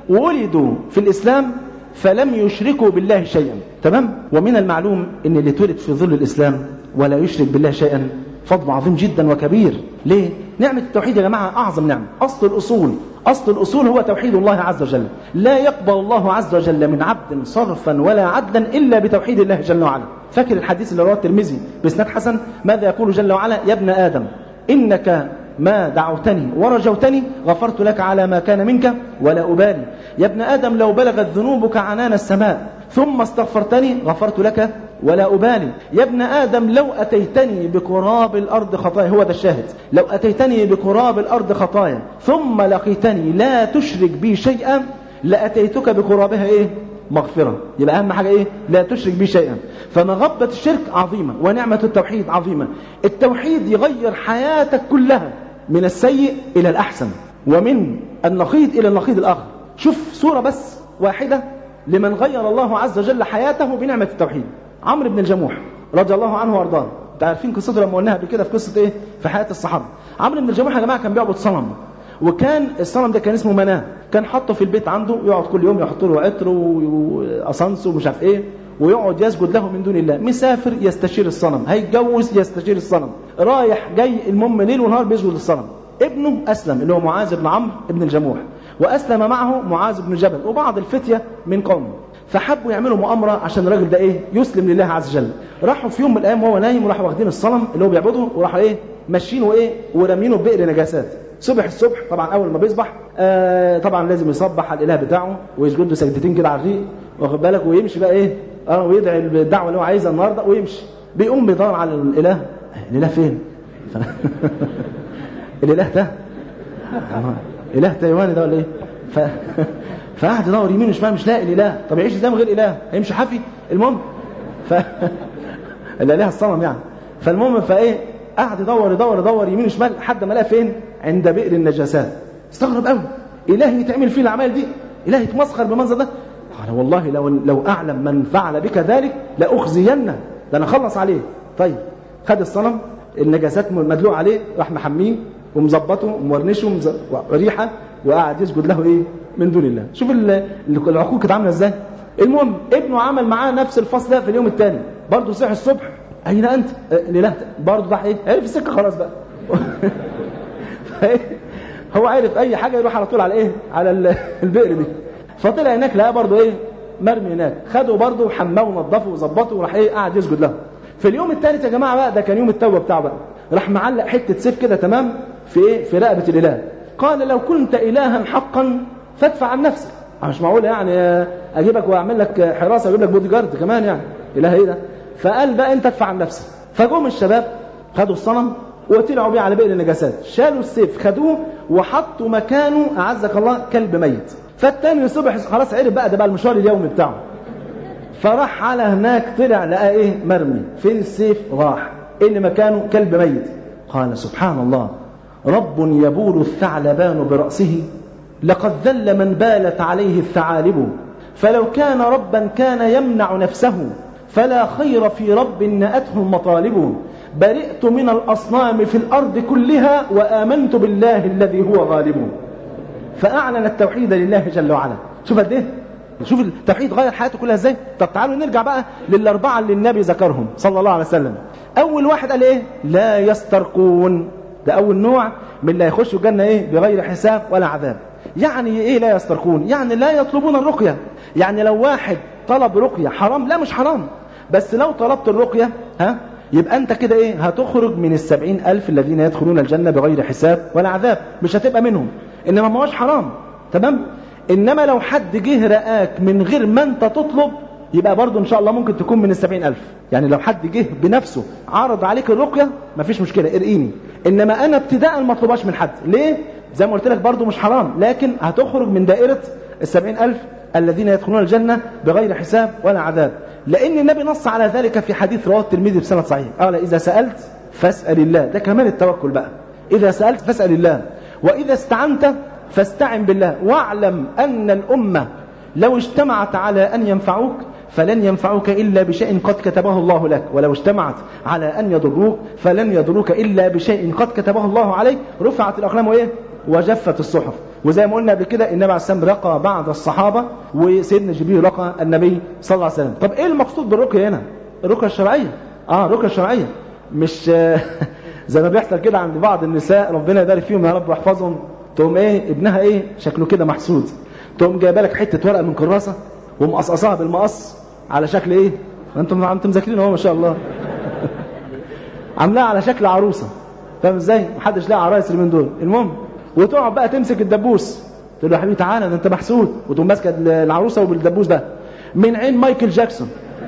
ولدوا في الاسلام فلم يشركوا بالله شيئا تمام ومن المعلوم ان اللي اتولد في ظل الاسلام ولا يشرك بالله شيئا فضل عظيم جدا وكبير ليه نعمة التوحيد يا جماعة أعظم نعمة أصل الأصول أصل الأصول هو توحيد الله عز وجل لا يقبل الله عز وجل من عبد صرفا ولا عدلا إلا بتوحيد الله جل وعلا فاكر الحديث اللي رواه الترمذي بإسناد حسن ماذا يقول جل وعلا يا ابن آدم إنك ما دعوتني ورجوتني غفرت لك على ما كان منك ولا أبالي يا ابن آدم لو بلغت ذنوبك عنان السماء ثم استغفرتني غفرت لك ولا أبالي يا ابن آدم لو أتيتني بقراب الأرض خطايا هو ده الشاهد لو أتيتني بقراب الأرض خطايا ثم لقيتني لا تشرك بي شيئا لأتيتك بقرابها إيه مغفرة يبقى أهم حاجة إيه لا تشرك بي شيئا فمغبة الشرك عظيمة ونعمة التوحيد عظيمة التوحيد يغير حياتك كلها من السيء إلى الأحسن ومن النقيض إلى النقيض الآخر شوف صورة بس واحدة لمن غير الله عز وجل حياته بنعمة التوحيد عمرو بن الجموح رضي الله عنه وارضاه انتوا عارفين قصته لما قلناها قبل كده في قصه ايه في حياه الصحابه عمرو بن الجموح يا جماعه كان بيعبد صنم وكان الصنم ده كان اسمه مناه كان حاطه في البيت عنده يقعد كل يوم يحط له عطر وقصنص ومش عارف ايه ويقعد يسجد له من دون الله مسافر يستشير الصنم هيتجوز يستشير الصنم رايح جاي المهم ليل ونهار بيسجد للصنم ابنه اسلم اللي هو معاذ بن عمرو بن الجموح واسلم معه معاذ بن جبل وبعض الفتيه من قومه فحبوا يعملوا مؤامرة عشان الراجل ده ايه يسلم لله عز وجل راحوا في يوم من الايام وهو نايم وراحوا واخدين الصنم اللي هو بيعبده وراحوا ايه ماشيينه ايه ورامينه ببئر نجاسات صبح الصبح طبعا اول ما بيصبح آه طبعا لازم يصبح على الاله بتاعه ويسجد له سجدتين كده على الريق واخد بالك ويمشي بقى ايه اه ويدعي الدعوه اللي هو عايزها النهارده ويمشي بيقوم بيدور على الاله الاله فين الاله ده اله تايواني ده ولا ايه ف... فقعد يدور يمين وشمال مش لاقي الاله طب يعيش ازاي من غير اله هيمشي حافي المهم ف الاله الصنم يعني فالمهم فايه قعد يدور يدور يدور يمين وشمال لحد ما لقى فين عند بئر النجاسات استغرب قوي اله يتعمل فيه الاعمال دي اله يتمسخر بالمنظر ده قال والله لو لو اعلم من فعل بك ذلك لاخزينه ده انا اخلص عليه طيب خد الصنم النجاسات مدلوع عليه راح محميه ومظبطه ومورنشه وريحه وقعد يسجد له ايه من دون الله شوف العقول كانت عامله ازاي المهم ابنه عمل معاه نفس الفصل ده في اليوم الثاني برضه صحي الصبح اين انت الاله برضه راح ايه عرف السكه خلاص بقى هو عارف اي حاجه يروح على طول على ايه على البئر دي فطلع هناك لقى برضه ايه مرمي هناك خده برضه وحماه ونضفه وظبطه وراح ايه قعد يسجد له في اليوم الثالث يا جماعه بقى ده كان يوم التوبه بتاعه بقى راح معلق حته سيف كده تمام في ايه في رقبه الاله قال لو كنت الها حقا فادفع عن نفسك مش معقول يعني اجيبك واعمل لك حراسه واجيب لك بودي جارد كمان يعني اله ايه ده فقال بقى انت ادفع عن نفسك فجم الشباب خدوا الصنم وطلعوا بيه على باقي النجاسات شالوا السيف خدوه وحطوا مكانه اعزك الله كلب ميت فالتاني الصبح خلاص عرف بقى ده بقى المشوار اليومي بتاعه فراح على هناك طلع لقى ايه مرمي فين السيف راح إيه اللي مكانه كلب ميت قال سبحان الله رب يبول الثعلبان برأسه لقد ذل من بالت عليه الثعالب فلو كان ربا كان يمنع نفسه فلا خير في رب نأته المطالب برئت من الأصنام في الأرض كلها وآمنت بالله الذي هو غالب فأعلن التوحيد لله جل وعلا شوف قد ايه شوف التوحيد غير حياته كلها ازاي طب تعالوا نرجع بقى للأربعة اللي النبي ذكرهم صلى الله عليه وسلم أول واحد قال ايه لا يسترقون ده أول نوع من اللي هيخشوا الجنة ايه بغير حساب ولا عذاب يعني ايه لا يسترقون يعني لا يطلبون الرقية يعني لو واحد طلب رقية حرام لا مش حرام بس لو طلبت الرقية ها يبقى انت كده ايه هتخرج من السبعين ألف الذين يدخلون الجنة بغير حساب ولا عذاب مش هتبقى منهم إنما ما هوش حرام تمام إنما لو حد جه رآك من غير ما انت تطلب يبقى برضه إن شاء الله ممكن تكون من السبعين ألف يعني لو حد جه بنفسه عرض عليك الرقية مفيش مشكلة ارقيني إنما أنا ابتداء ما اطلبهاش من حد ليه؟ زي ما قلت لك برضه مش حرام لكن هتخرج من دائرة السبعين ألف الذين يدخلون الجنة بغير حساب ولا عذاب لأن النبي نص على ذلك في حديث رواه الترمذي بسند صحيح قال إذا سألت فاسأل الله ده كمان التوكل بقى إذا سألت فاسأل الله وإذا استعنت فاستعن بالله واعلم أن الأمة لو اجتمعت على أن ينفعوك فلن ينفعوك إلا بشيء قد كتبه الله لك ولو اجتمعت على أن يضروك فلن يضروك إلا بشيء قد كتبه الله عليك رفعت الأقلام وإيه وجفت الصحف وزي ما قلنا قبل كده النبي عليه السلام رقى بعض الصحابة وسيدنا جبريل رقى النبي صلى الله عليه وسلم طب ايه المقصود بالرقية هنا الرقية الشرعية اه الرقية الشرعية مش زي ما بيحصل كده عند بعض النساء ربنا يبارك فيهم يا رب ويحفظهم تقوم ايه ابنها ايه شكله كده محسود تقوم جايبه لك حته ورقه من كراسه ومقصقصاها بالمقص على شكل ايه انتم انتم مذاكرين اهو ما شاء الله عاملاها على شكل عروسه فاهم ازاي محدش لاقي عرايس من دول المهم وتقعد بقى تمسك الدبوس تقول له يا حبيبي تعالى ده انت محسود وتقوم ماسكه العروسه وبالدبوس ده من عين مايكل جاكسون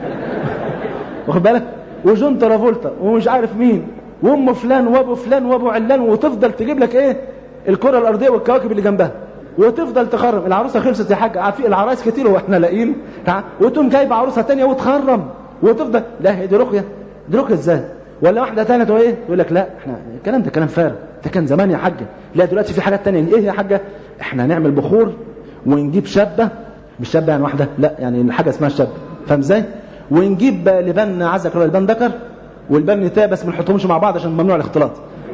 واخد بالك وجون ترافولتا ومش عارف مين وام فلان وابو فلان وابو علان وتفضل تجيب لك ايه الكره الارضيه والكواكب اللي جنبها وتفضل تخرم العروسه خلصت يا حاج عارفين العرايس كتير واحنا لاقيين وتقوم جايب عروسه ثانيه وتخرم وتفضل لا دي رقيه دي رقيه ازاي ولا واحده ثانيه تقول ايه يقول لك لا احنا الكلام ده كلام فارغ ده كان زمان يا حاجه لا دلوقتي في حاجات تانية ايه يا حاجه احنا نعمل بخور ونجيب شابه مش شابه يعني واحده لا يعني حاجه اسمها شابه فاهم ازاي ونجيب لبن عزك الله لبن ذكر والبن نتاية بس ما نحطهمش مع بعض عشان ممنوع الاختلاط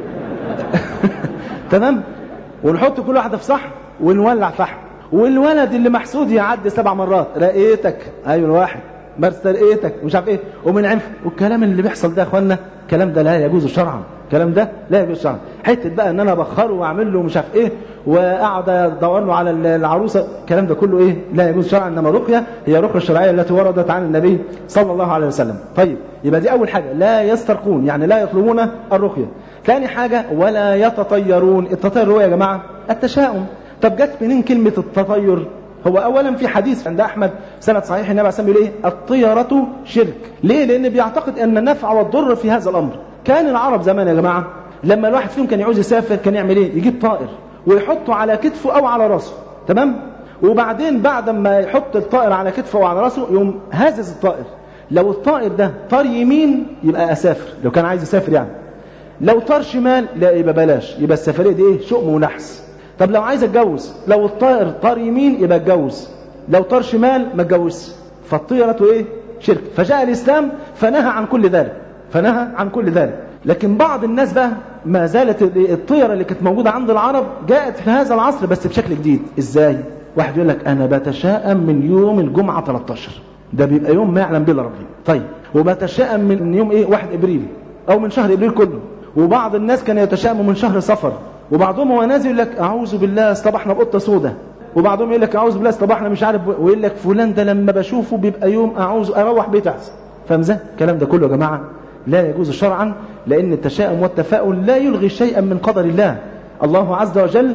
تمام ونحط كل واحده في صحن ونولع فحم والولد اللي محسود يعدي سبع مرات رقيتك ايوه الواحد مارس رقيتك مش عارف ايه ومن عنف والكلام اللي بيحصل ده يا اخوانا الكلام ده لا يجوز شرعا الكلام ده لا يجوز شرعا حته بقى ان انا ابخره واعمل له مش عارف ايه واقعد ادور له على العروسه الكلام ده كله ايه لا يجوز شرعا انما رقيه هي الرقيه الشرعيه التي وردت عن النبي صلى الله عليه وسلم طيب يبقى دي اول حاجه لا يسترقون يعني لا يطلبون الرقيه ثاني حاجه ولا يتطيرون التطير هو يا جماعه التشاؤم طب جت منين كلمه التطير هو اولا في حديث عند احمد سند صحيح النبي عليه الصلاه والسلام ايه الطيره شرك ليه لان بيعتقد ان النفع والضر في هذا الامر كان العرب زمان يا جماعه لما الواحد فيهم كان يعوز يسافر كان يعمل ايه يجيب طائر ويحطه على كتفه او على راسه تمام وبعدين بعد ما يحط الطائر على كتفه او على راسه يقوم هازز الطائر لو الطائر ده طار يمين يبقى اسافر لو كان عايز يسافر يعني لو طار شمال لا يبقى بلاش يبقى السفريه دي ايه شؤم ونحس طب لو عايز اتجوز لو الطائر طار يمين يبقى اتجوز لو طار شمال ما اتجوزش فالطيرة ايه شرك فجاء الاسلام فنهى عن كل ذلك فنهى عن كل ذلك لكن بعض الناس بقى ما زالت الطيرة اللي كانت موجودة عند العرب جاءت في هذا العصر بس بشكل جديد ازاي واحد يقول لك انا بتشائم من يوم الجمعة 13 ده بيبقى يوم ما يعلم به الا ربنا طيب وبتشائم من يوم ايه 1 ابريل او من شهر ابريل كله وبعض الناس كان يتشائم من شهر صفر وبعضهم هو نازل يقول لك اعوذ بالله اصطبحنا بقطه سودة وبعضهم يقول لك اعوذ بالله اصطبحنا مش عارف ويقول لك فلان ده لما بشوفه بيبقى يوم اعوذ اروح بيت احسن فاهم ازاي الكلام ده كله يا جماعه لا يجوز شرعا لان التشاؤم والتفاؤل لا يلغي شيئا من قدر الله الله عز وجل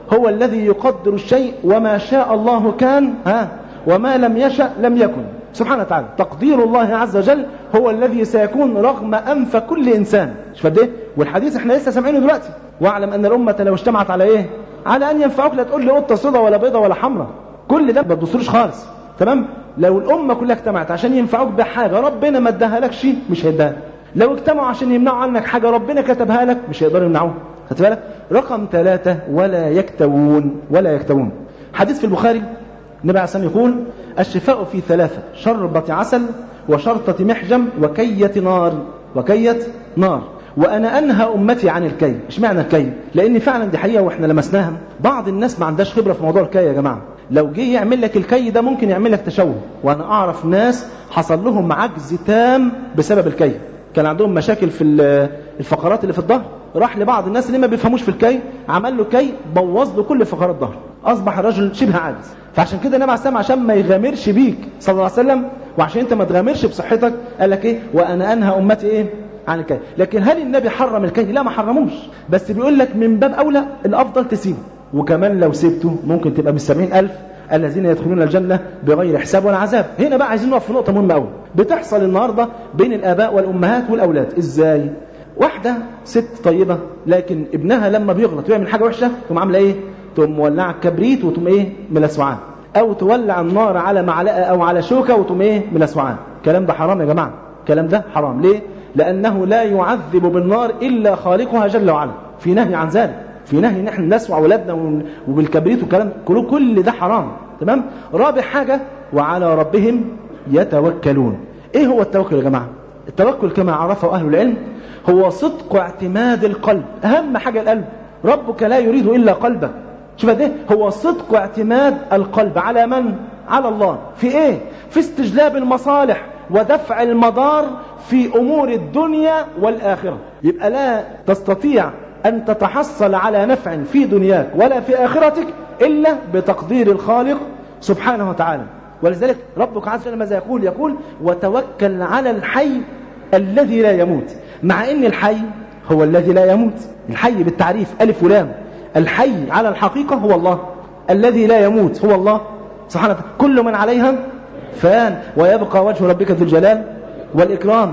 هو الذي يقدر الشيء وما شاء الله كان ها وما لم يشأ لم يكن سبحانه وتعالى تقدير الله عز وجل هو الذي سيكون رغم أنف كل إنسان مش فده والحديث احنا لسه سامعينه دلوقتي واعلم أن الأمة لو اجتمعت على إيه على أن ينفعوك لا تقول لي قطة سودا ولا بيضة ولا حمراء كل ده ما تبصلوش خالص تمام لو الأمة كلها اجتمعت عشان ينفعوك بحاجة ربنا ما اداها لك شيء مش هيداها لو اجتمعوا عشان يمنعوا عنك حاجة ربنا كتبها لك مش هيقدروا يمنعوها خدت بالك رقم ثلاثة ولا يكتوون ولا يكتوون حديث في البخاري النبي عليه الصلاة يقول الشفاء في ثلاثة شربة عسل وشرطة محجم وكية نار وكية نار وأنا أنهى أمتي عن الكي إيش معنى الكي لأن فعلا دي حقيقة وإحنا لمسناها بعض الناس ما عندهاش خبرة في موضوع الكي يا جماعة لو جه يعمل لك الكي ده ممكن يعمل لك تشوه وأنا أعرف ناس حصل لهم عجز تام بسبب الكي كان عندهم مشاكل في الفقرات اللي في الظهر راح لبعض الناس اللي ما بيفهموش في الكي عمل له كي بوظ له كل فقرات الظهر اصبح الرجل شبه عاجز فعشان كده النبي عليه السلام عشان ما يغامرش بيك صلى الله عليه وسلم وعشان انت ما تغامرش بصحتك قال لك ايه وانا انهى امتي ايه عن الكي لكن هل النبي حرم الكي لا ما حرموش بس بيقول لك من باب اولى الافضل تسيبه وكمان لو سبته ممكن تبقى من السبعين ألف الذين يدخلون الجنة بغير حساب ولا عذاب هنا بقى عايزين نقف في نقطة مهمة قوي بتحصل النهاردة بين الآباء والأمهات والأولاد إزاي واحدة ست طيبة لكن ابنها لما بيغلط ويعمل حاجة وحشة تقوم عاملة ايه تقوم مولعة كبريت وتقوم ايه ملسوعاه او تولع النار على معلقة او على شوكة وتقوم ايه ملسوعاه الكلام ده حرام يا جماعة الكلام ده حرام ليه لأنه لا يعذب بالنار إلا خالقها جل وعلا في نهي عن ذلك في نهي نحن نسوع أولادنا وبالكبريت والكلام كله كل ده حرام تمام رابع حاجة وعلى ربهم يتوكلون ايه هو التوكل يا جماعة التوكل كما عرفه أهل العلم هو صدق اعتماد القلب أهم حاجة القلب ربك لا يريد إلا قلبك شوف ده هو صدق اعتماد القلب على من؟ على الله في ايه؟ في استجلاب المصالح ودفع المضار في أمور الدنيا والآخرة يبقى لا تستطيع أن تتحصل على نفع في دنياك ولا في آخرتك إلا بتقدير الخالق سبحانه وتعالى ولذلك ربك عز وجل ماذا يقول يقول وتوكل على الحي الذي لا يموت مع ان الحي هو الذي لا يموت الحي بالتعريف ألف ولام الحي على الحقيقة هو الله الذي لا يموت هو الله سبحانه وتعالى كل من عليها فان ويبقى وجه ربك ذو الجلال والإكرام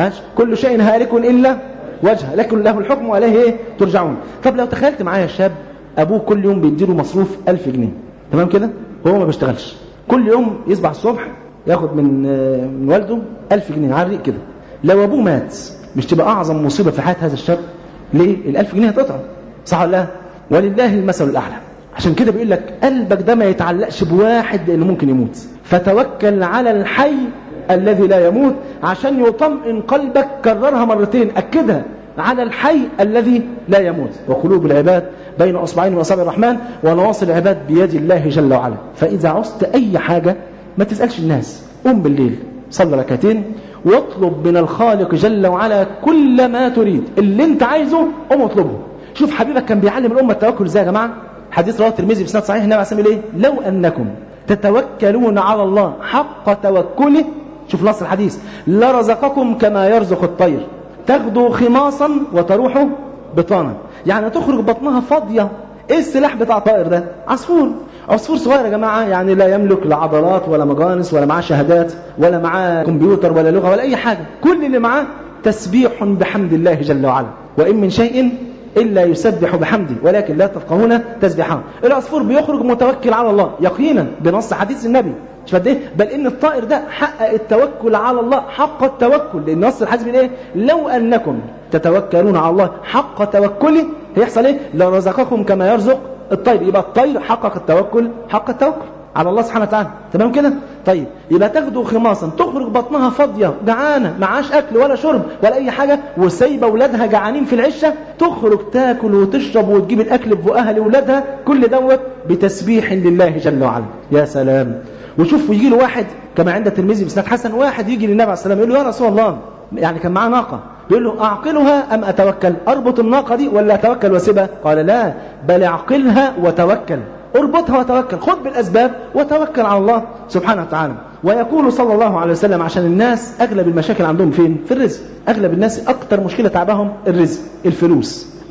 كل شيء هالك إلا وجهه لكن له الحكم وإليه إيه ترجعون طب لو تخيلت معايا الشاب أبوه كل يوم بيديله مصروف ألف جنيه تمام كده هو ما بيشتغلش كل يوم يصبح الصبح ياخد من من والده ألف جنيه على الريق كده لو أبوه مات مش تبقى أعظم مصيبة في حياة هذا الشاب ليه الألف جنيه هتقطع صح ولا لا ولله المثل الأعلى عشان كده بيقول لك قلبك ده ما يتعلقش بواحد لأنه ممكن يموت فتوكل على الحي الذي لا يموت عشان يطمئن قلبك كررها مرتين أكدها على الحي الذي لا يموت وقلوب العباد بين أصبعين من أصابع الرحمن ونواصي العباد بيد الله جل وعلا فإذا عزت أي حاجة ما تسألش الناس قم بالليل صلي ركعتين واطلب من الخالق جل وعلا كل ما تريد اللي انت عايزه قم اطلبه شوف حبيبك كان بيعلم الأمة التوكل ازاي يا جماعة حديث رواه الترمذي بسناد صحيح النبي عليه الصلاه ايه لو انكم تتوكلون على الله حق توكله شوف نص الحديث لرزقكم كما يرزق الطير تغدو خماصا وتروح بطانا يعني تخرج بطنها فاضية ايه السلاح بتاع الطائر ده عصفور عصفور صغير يا جماعة يعني لا يملك لا عضلات ولا مجانس ولا معاه شهادات ولا معاه كمبيوتر ولا لغة ولا أي حاجة كل اللي معاه تسبيح بحمد الله جل وعلا وإن من شيء إلا يسبح بحمده ولكن لا تفقهون تسبيحه العصفور بيخرج متوكل على الله يقينا بنص حديث النبي مش قد ايه بل ان الطائر ده حقق التوكل على الله حق التوكل لان نص الحديث بيقول ايه لو انكم تتوكلون على الله حق توكله هيحصل ايه لرزقكم كما يرزق الطير يبقى الطير حقق التوكل حق التوكل على الله سبحانه وتعالى تمام كده طيب يبقى تاخده خماصا تخرج بطنها فاضيه جعانه معاش اكل ولا شرب ولا اي حاجه وسايبه اولادها جعانين في العشه تخرج تاكل وتشرب وتجيب الاكل بفؤها لاولادها كل دوت بتسبيح لله جل وعلا يا سلام وشوف يجي له واحد كما عند الترمذي بسناد حسن واحد يجي للنبي عليه السلام يقول له يا رسول الله يعني كان معاه ناقه يقول له اعقلها ام اتوكل اربط الناقه دي ولا اتوكل واسيبها قال لا بل اعقلها وتوكل اربطها وتوكل خذ بالأسباب وتوكل على الله سبحانه وتعالى ويقول صلى الله عليه وسلم عشان الناس أغلب المشاكل عندهم فين في الرزق أغلب الناس أكتر مشكلة تعبهم الرزق الفلوس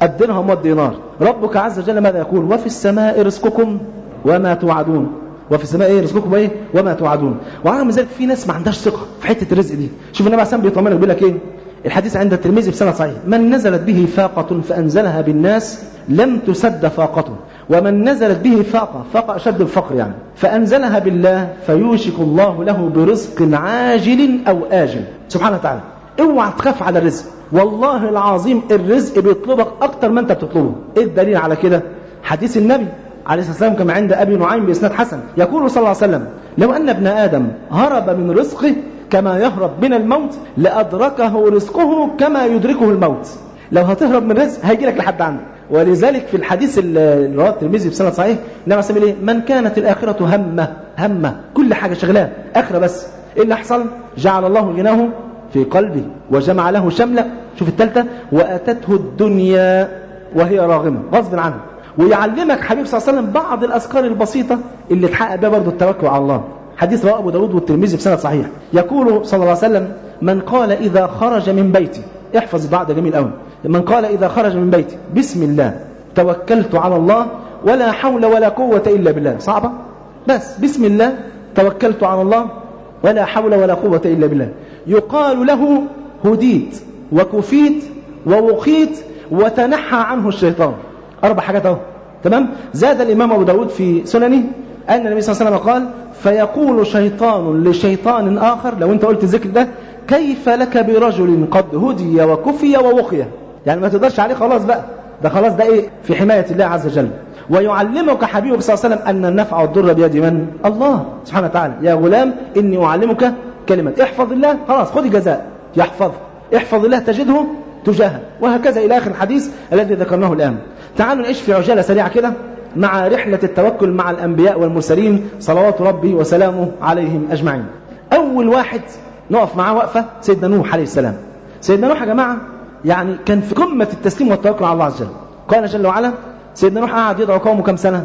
الدرهم والدينار ربك عز وجل ماذا يقول وفي السماء رزقكم وما توعدون وفي السماء ايه رزقكم ايه وما توعدون وعلى ذلك في ناس ما عندهاش ثقه في حته الرزق دي شوف النبي عليه الصلاه بيطمنك بيقول لك ايه الحديث عند الترمذي بسند صحيح من نزلت به فاقة فأنزلها بالناس لم تسد فاقته ومن نزلت به فاقة فاقة أشد الفقر يعني فأنزلها بالله فيوشك الله له برزق عاجل أو آجل سبحانه وتعالى اوعى تخاف على الرزق والله العظيم الرزق بيطلبك أكتر ما أنت بتطلبه إيه الدليل على كده حديث النبي عليه الصلاة والسلام كما عند أبي نعيم بإسناد حسن يقول صلى الله عليه وسلم لو أن ابن آدم هرب من رزقه كما يهرب من الموت لأدركه رزقه كما يدركه الموت لو هتهرب من رزق هيجي لك لحد عندك ولذلك في الحديث اللي رواه الترمذي بسند صحيح النبي عليه ايه من كانت الآخرة همه همه كل حاجة شغلاه آخرة بس ايه اللي حصل جعل الله غناه في قلبه وجمع له شملة شوف الثالثة وأتته الدنيا وهي راغمة غصب عنه ويعلمك حبيب صلى الله عليه وسلم بعض الأذكار البسيطة اللي تحقق بها برضه التوكل على الله حديث رواه أبو داود والترمذي بسند صحيح يقول صلى الله عليه وسلم من قال إذا خرج من بيتي احفظ بعد جميل قوي من قال إذا خرج من بيتي بسم الله توكلت على الله ولا حول ولا قوة إلا بالله صعبة بس بسم الله توكلت على الله ولا حول ولا قوة إلا بالله يقال له هديت وكفيت ووقيت وتنحى عنه الشيطان أربع حاجات أهو تمام زاد الإمام أبو داود في سننه أن النبي صلى الله عليه وسلم قال فيقول شيطان لشيطان آخر لو أنت قلت الذكر ده كيف لك برجل قد هدي وكفي ووقي يعني ما تقدرش عليه خلاص بقى ده خلاص ده ايه في حماية الله عز وجل ويعلمك حبيبك صلى الله عليه وسلم أن النفع والضر بيد من الله سبحانه وتعالى يا غلام إني أعلمك كلمة احفظ الله خلاص خذ جزاء يحفظ احفظ الله تجده تجاهك وهكذا إلى آخر الحديث الذي ذكرناه الآن تعالوا نعيش في عجالة سريعة كده مع رحلة التوكل مع الأنبياء والمرسلين صلوات ربي وسلامه عليهم أجمعين أول واحد نقف معاه وقفة سيدنا نوح عليه السلام سيدنا نوح يا جماعة يعني كان في قمة التسليم والتوكل على الله عز وجل قال جل وعلا سيدنا نوح قعد يدعو قومه كم سنة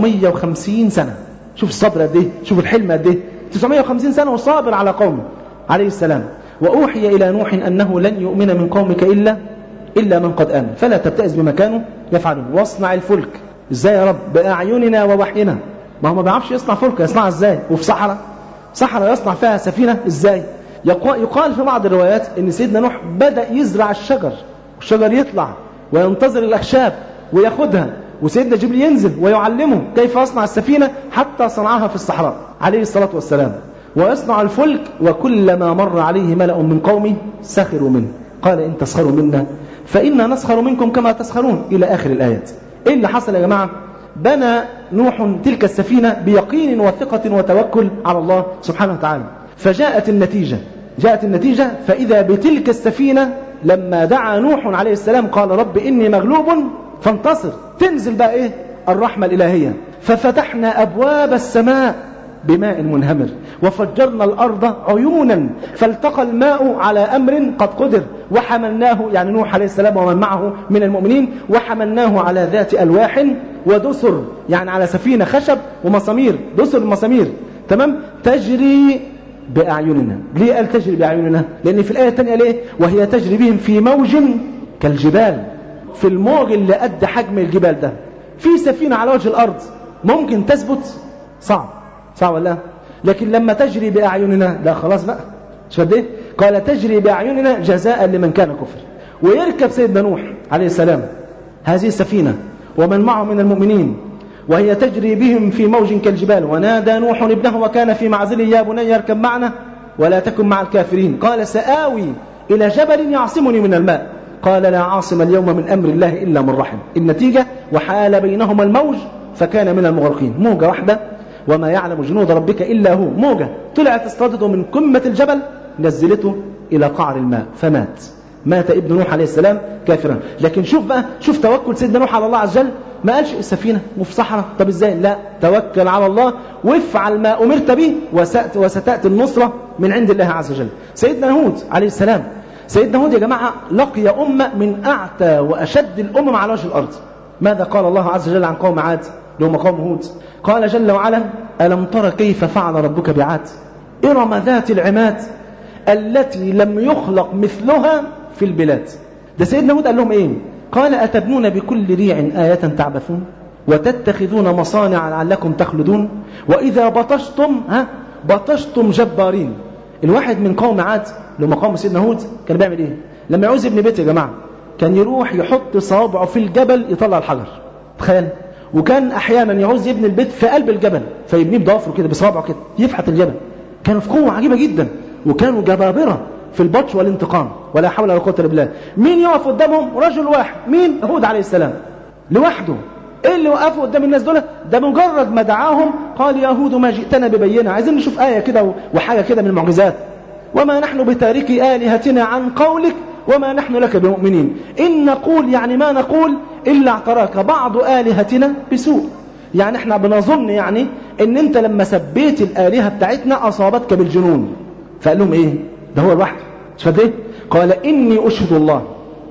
950 سنة شوف الصبر قد ايه شوف الحلم قد ايه 950 سنة وصابر على قومه عليه السلام وأوحي إلى نوح أنه لن يؤمن من قومك إلا إلا من قد آمن فلا تبتئس بما كانوا يفعلون واصنع الفلك ازاي يا رب بأعيننا ووحينا ما هو ما بيعرفش يصنع فلك يصنعها ازاي وفي صحراء صحراء يصنع فيها سفينة ازاي يقال في بعض الروايات ان سيدنا نوح بدأ يزرع الشجر والشجر يطلع وينتظر الأخشاب وياخدها وسيدنا جبريل ينزل ويعلمه كيف يصنع السفينة حتى صنعها في الصحراء عليه الصلاة والسلام ويصنع الفلك وكلما مر عليه ملأ من قومه سخروا منه قال إن تسخروا منا فإنا نسخر منكم كما تسخرون إلى آخر الآيات إيه اللي حصل يا جماعة بنى نوح تلك السفينة بيقين وثقة وتوكل على الله سبحانه وتعالى فجاءت النتيجة جاءت النتيجة فإذا بتلك السفينة لما دعا نوح عليه السلام قال رب إني مغلوب فانتصر تنزل بقى إيه الرحمة الإلهية ففتحنا أبواب السماء بماء منهمر وفجرنا الأرض عيونا فالتقى الماء على أمر قد قدر وحملناه يعني نوح عليه السلام ومن معه من المؤمنين وحملناه على ذات ألواح ودسر يعني على سفينة خشب ومسامير دسر مسامير تمام تجري بأعيننا ليه قال تجري بأعيننا لأن في الآية الثانية ليه وهي تجري بهم في موج كالجبال في الموج اللي قد حجم الجبال ده في سفينة على وجه الأرض ممكن تثبت صعب صعب ولا لكن لما تجري بأعيننا لا خلاص بقى مش قد ايه قال تجري بأعيننا جزاء لمن كان كفر ويركب سيدنا نوح عليه السلام هذه السفينة ومن معه من المؤمنين وهي تجري بهم في موج كالجبال ونادى نوح ابنه وكان في معزل يا بني اركب معنا ولا تكن مع الكافرين قال سآوي إلى جبل يعصمني من الماء قال لا عاصم اليوم من أمر الله إلا من رحم النتيجة وحال بينهما الموج فكان من المغرقين موجة واحدة وما يعلم جنود ربك إلا هو موجة طلعت اصطادته من قمة الجبل نزلته إلى قعر الماء فمات مات ابن نوح عليه السلام كافرا لكن شوف بقى شوف توكل سيدنا نوح على الله عز وجل ما قالش السفينة وفي صحراء طب ازاي لا توكل على الله وافعل ما أمرت به وستأتي النصرة من عند الله عز وجل سيدنا هود عليه السلام سيدنا هود يا جماعة لقي أمة من أعتى وأشد الأمم على وجه الأرض ماذا قال الله عز وجل عن قوم عاد لهم قوم هود قال جل وعلا ألم تر كيف فعل ربك بعاد إرم ذات العماد التي لم يخلق مثلها في البلاد ده سيدنا هود قال لهم إيه قال أتبنون بكل ريع آية تعبثون وتتخذون مصانع لعلكم تخلدون وإذا بطشتم ها بطشتم جبارين الواحد من قوم عاد لما قوم سيدنا هود كان بيعمل ايه لما يعوز ابن بيت يا جماعة كان يروح يحط صوابعه في الجبل يطلع الحجر تخيل وكان احيانا يعوز يبني البيت في قلب الجبل فيبنيه بضوافره كده بصوابعه كده يفحت الجبل كانوا في قوه عجيبه جدا وكانوا جبابره في البطش والانتقام ولا حول ولا قوه الا بالله مين يقف قدامهم رجل واحد مين هود عليه السلام لوحده ايه اللي وقفوا قدام الناس دول ده مجرد ما دعاهم قال يا هود ما جئتنا ببينه عايزين نشوف ايه كده وحاجه كده من المعجزات وما نحن بتاركي الهتنا عن قولك وما نحن لك بمؤمنين إن نقول يعني ما نقول إلا اعتراك بعض آلهتنا بسوء يعني احنا بنظن يعني ان انت لما سبيت الآلهة بتاعتنا أصابتك بالجنون فقال لهم ايه ده هو لوحده شفت ايه قال إني أشهد الله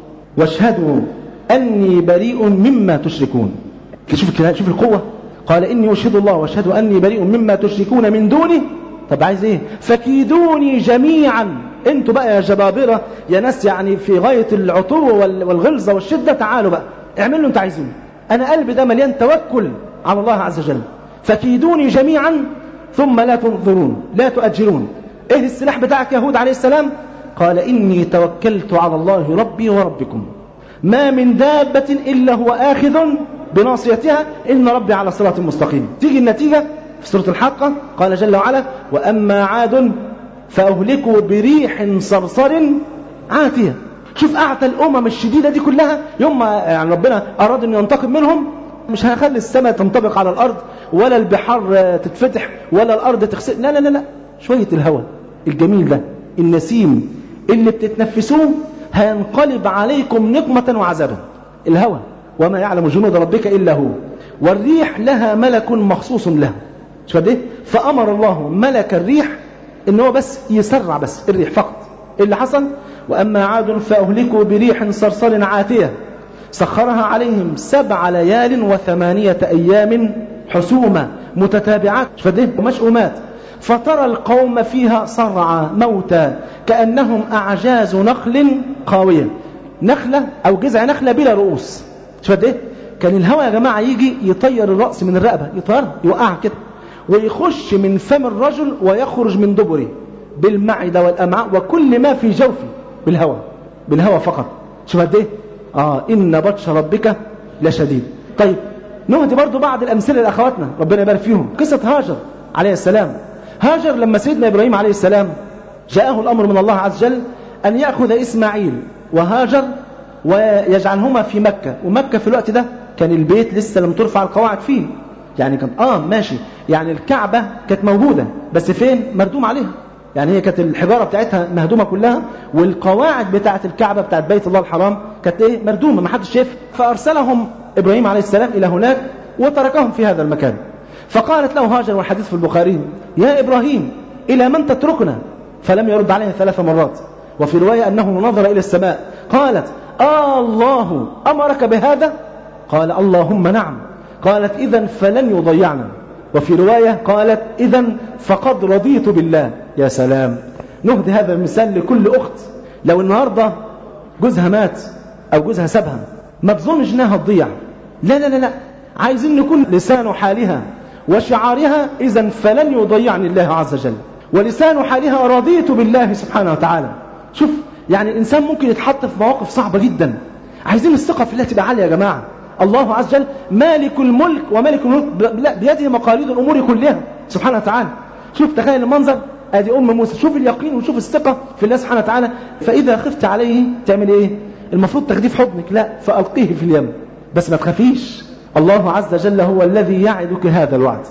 واشهدوا أني بريء مما تشركون شوف شوف القوة قال إني أشهد الله واشهد أني بريء مما تشركون من دونه طب عايز ايه فكيدوني جميعا انتوا بقى يا جبابرة يا ناس يعني في غاية العطو والغلظة والشدة تعالوا بقى اعملوا انت عايزين انا قلبي ده مليان توكل على الله عز وجل فكيدوني جميعا ثم لا تنظرون لا تؤجلون ايه السلاح بتاعك يا هود عليه السلام قال إني توكلت على الله ربي وربكم ما من دابة إلا هو آخذ بناصيتها إن ربي على صراط مستقيم تيجي النتيجة في سورة الحاقة قال جل وعلا وأما عاد فأهلكوا بريح صرصر عاتية شوف أعتى الأمم الشديدة دي كلها يوم ما يعني ربنا أراد أن ينتقم منهم مش هيخلي السماء تنطبق على الأرض ولا البحار تتفتح ولا الأرض تغسل لا لا لا لا شوية الهواء الجميل ده النسيم اللي بتتنفسوه هينقلب عليكم نقمة وعذابا الهوى وما يعلم جنود ربك إلا هو والريح لها ملك مخصوص لها شو قد ايه فأمر الله ملك الريح ان هو بس يسرع بس الريح فقط إيه اللي حصل وأما عاد فأهلكوا بريح صرصر عاتية سخرها عليهم سبع ليال وثمانية أيام حسومة متتابعات شو قد ايه ومشؤومات فترى القوم فيها صرعى موتى كأنهم أعجاز نخل قاوية نخلة أو جذع نخلة بلا رؤوس شو قد ايه كان الهواء يا جماعة يجي يطير الرأس من الرقبة يطير يوقع كده ويخش من فم الرجل ويخرج من دبره بالمعدة والأمعاء وكل ما في جوفه بالهواء بالهواء فقط شوف قد ايه اه ان بطش ربك لشديد طيب نهدي برضو بعض الامثله لاخواتنا ربنا يبارك فيهم قصه هاجر عليه السلام هاجر لما سيدنا ابراهيم عليه السلام جاءه الامر من الله عز وجل ان ياخذ اسماعيل وهاجر ويجعلهما في مكه ومكه في الوقت ده كان البيت لسه لم ترفع القواعد فيه يعني كان اه ماشي يعني الكعبه كانت موجوده بس فين مردوم عليها يعني هي كانت الحجاره بتاعتها مهدومه كلها والقواعد بتاعه الكعبه بتاعه بيت الله الحرام كانت ايه مردومه ما حدش شايفها فارسلهم ابراهيم عليه السلام الى هناك وتركهم في هذا المكان فقالت له هاجر والحديث في البخاري يا ابراهيم الى من تتركنا فلم يرد عليها ثلاث مرات وفي روايه انه نظر الى السماء قالت آه الله امرك بهذا قال اللهم نعم قالت اذا فلن يضيعنا وفي رواية قالت إذا فقد رضيت بالله يا سلام نهدي هذا المثال لكل أخت لو النهاردة جوزها مات أو جوزها سابها ما تظنش إنها تضيع لا لا لا لا عايزين نكون لسان حالها وشعارها إذا فلن يضيعني الله عز وجل ولسان حالها رضيت بالله سبحانه وتعالى شوف يعني الإنسان ممكن يتحط في مواقف صعبة جدا عايزين الثقة في الله تبقى عالية يا جماعة الله عز وجل مالك الملك ومالك الملك بيده مقاليد الأمور كلها سبحانه وتعالى شوف تخيل المنظر ادي ام موسى شوف اليقين وشوف الثقة في الله سبحانه وتعالى فإذا خفت عليه تعمل ايه المفروض تاخديه في حضنك لا فألقيه في اليم بس ما تخافيش الله عز وجل هو الذي يعدك هذا الوعد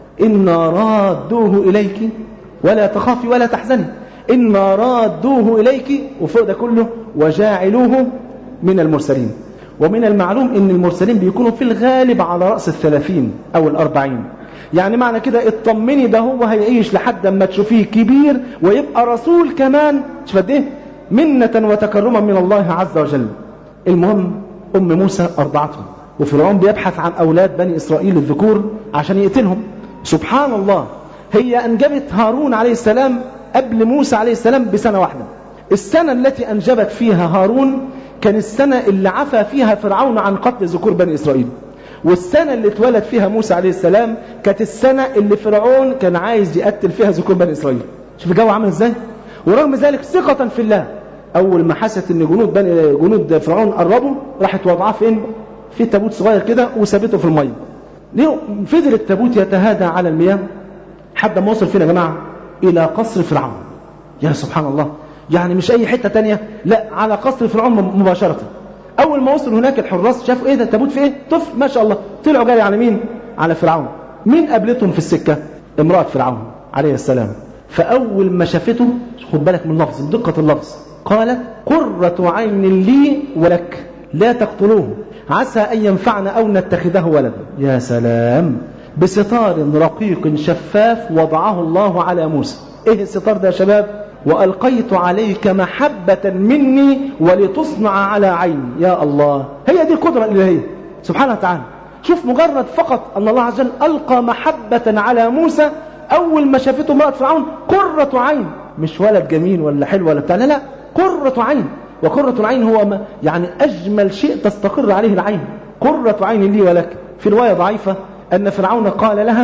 إنا رادوه إليك ولا تخافي ولا تحزني إنا رادوه إليك وفوق ده كله وجاعلوه من المرسلين ومن المعلوم ان المرسلين بيكونوا في الغالب على رأس الثلاثين او الاربعين يعني معنى كده اطمني ده هو هيعيش لحد ما تشوفيه كبير ويبقى رسول كمان شوف قد ايه منة وتكرما من الله عز وجل المهم ام موسى ارضعتهم وفرعون بيبحث عن اولاد بني اسرائيل الذكور عشان يقتلهم سبحان الله هي انجبت هارون عليه السلام قبل موسى عليه السلام بسنة واحدة السنة التي انجبت فيها هارون كان السنة اللي عفى فيها فرعون عن قتل ذكور بني إسرائيل والسنة اللي اتولد فيها موسى عليه السلام كانت السنة اللي فرعون كان عايز يقتل فيها ذكور بني إسرائيل شوف الجو عامل ازاي ورغم ذلك ثقة في الله أول ما حست إن جنود بني جنود فرعون قربوا راحت وضعاه فين؟ في تابوت صغير كده وسابته في المية ليه فضل التابوت يتهادى على المياه حتى ما وصل فينا يا جماعة إلى قصر فرعون يا سبحان الله يعني مش أي حتة تانية لا على قصر فرعون مباشرة أول ما وصل هناك الحراس شافوا إيه ده التابوت في إيه طفل ما شاء الله طلعوا جري على مين على فرعون مين قابلتهم في السكة امرأة فرعون عليه السلام فأول ما شافته خد بالك من اللفظ دقة اللفظ قالت قرة عين لي ولك لا تقتلوه عسى أن ينفعنا أو نتخذه ولدا يا سلام بستار رقيق شفاف وضعه الله على موسى ايه الستار ده يا شباب وألقيت عليك محبة مني ولتصنع على عيني يا الله هي دي القدرة الإلهية سبحانه وتعالى شوف مجرد فقط أن الله عز وجل ألقى محبة على موسى أول ما شافته امرأة فرعون قرة عين مش ولد جميل ولا حلو ولا بتاع لا لا قرة عين وقرة العين هو ما يعني أجمل شيء تستقر عليه العين قرة عين لي ولك في رواية ضعيفة أن فرعون قال لها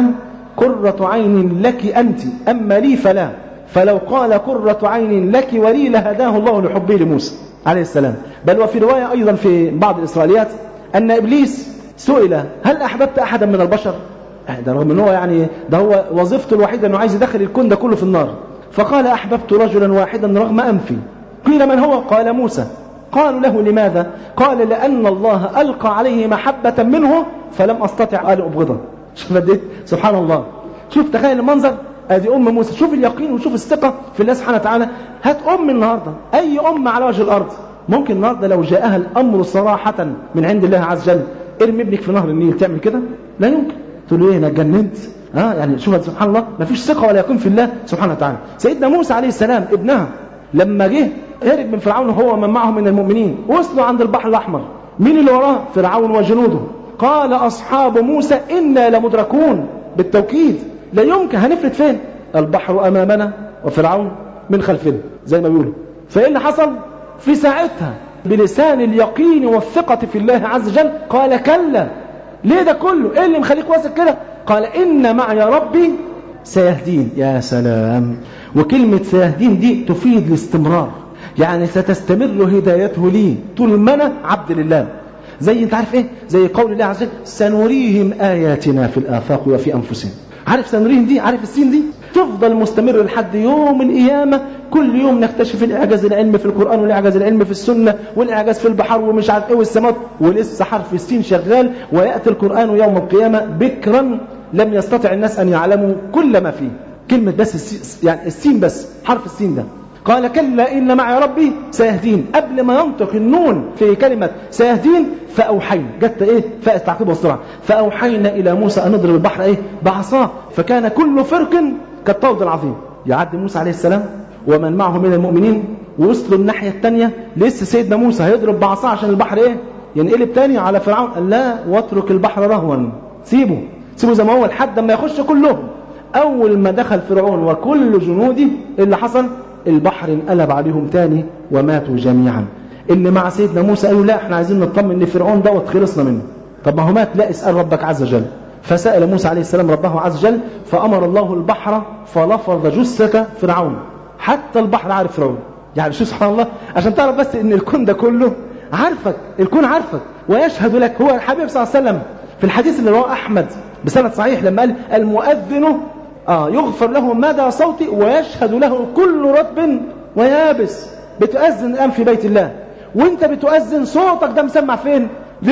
قرة عين لك أنت أما لي فلا فلو قال قرة عين لك ولي لهداه الله لحبه لموسى عليه السلام بل وفي رواية أيضا في بعض الإسرائيليات أن إبليس سئل هل أحببت أحدا من البشر ده رغم أنه يعني ده هو وظيفته الوحيدة أنه عايز يدخل الكون ده كله في النار فقال أحببت رجلا واحدا رغم أنفي قيل من هو قال موسى قالوا له لماذا قال لأن الله ألقى عليه محبة منه فلم أستطع أن أبغضه شوف سبحان الله شوف تخيل المنظر ادي ام موسى شوف اليقين وشوف الثقه في الله سبحانه وتعالى هات ام النهارده اي ام على وجه الارض ممكن النهارده لو جاءها الامر صراحه من عند الله عز وجل ارمي ابنك في نهر النيل تعمل كده لا يمكن تقول له ايه انا اتجننت اه يعني شوف سبحان الله ما فيش ثقه ولا يقين في الله سبحانه وتعالى سيدنا موسى عليه السلام ابنها لما جه هرب من فرعون هو ومن معه من المؤمنين وصلوا عند البحر الاحمر مين اللي وراه فرعون وجنوده قال اصحاب موسى انا لمدركون بالتوكيد لا يمكن هنفلت فين البحر أمامنا وفرعون من خلفنا زي ما بيقولوا فإيه اللي حصل في ساعتها بلسان اليقين والثقة في الله عز وجل قال كلا ليه ده كله ايه اللي مخليك واثق كده قال إن معي ربي سيهدين يا سلام وكلمة سيهدين دي تفيد الاستمرار يعني ستستمر هدايته لي طول ما انا عبد لله زي انت عارف ايه زي قول الله عز وجل سنريهم آياتنا في الآفاق وفي أنفسهم عارف سنريهم دي عارف السين دي تفضل مستمر لحد يوم القيامة كل يوم نكتشف الإعجاز العلمي في القرآن والإعجاز العلمي في السنة والإعجاز في البحر ومش عارف إيه والسماوات ولسه حرف السين شغال ويأتي القرآن يوم القيامة بكرا لم يستطع الناس أن يعلموا كل ما فيه كلمة بس السين يعني السين بس حرف السين ده قال كلا إن معي ربي سيهدين قبل ما ينطق النون في كلمة سيهدين فأوحينا جت إيه فاء التعقيب والسرعة فأوحينا إلى موسى أن نضرب البحر إيه بعصاه فكان كل فرق كالطود العظيم يعدي موسى عليه السلام ومن معه من المؤمنين ووصلوا الناحية الثانية لسه سيدنا موسى هيضرب بعصاه عشان البحر إيه ينقلب تاني على فرعون قال لا واترك البحر رهوا سيبه سيبه زي ما هو لحد ما يخش كلهم أول ما دخل فرعون وكل جنوده اللي حصل البحر انقلب عليهم تاني وماتوا جميعا اللي مع سيدنا موسى قالوا لا احنا عايزين نطمن ان فرعون دوت خلصنا منه طب ما هو مات لا اسال ربك عز وجل فسال موسى عليه السلام ربه عز وجل فامر الله البحر فلفظ جثه فرعون حتى البحر عارف فرعون يعني شو سبحان الله عشان تعرف بس ان الكون ده كله عارفك الكون عارفك ويشهد لك هو الحبيب صلى الله عليه وسلم في الحديث اللي رواه احمد بسند صحيح لما قال المؤذن آه يغفر له مدى صوتي ويشهد له كل رطب ويابس بتؤذن الآن في بيت الله وانت بتؤذن صوتك ده مسمع فين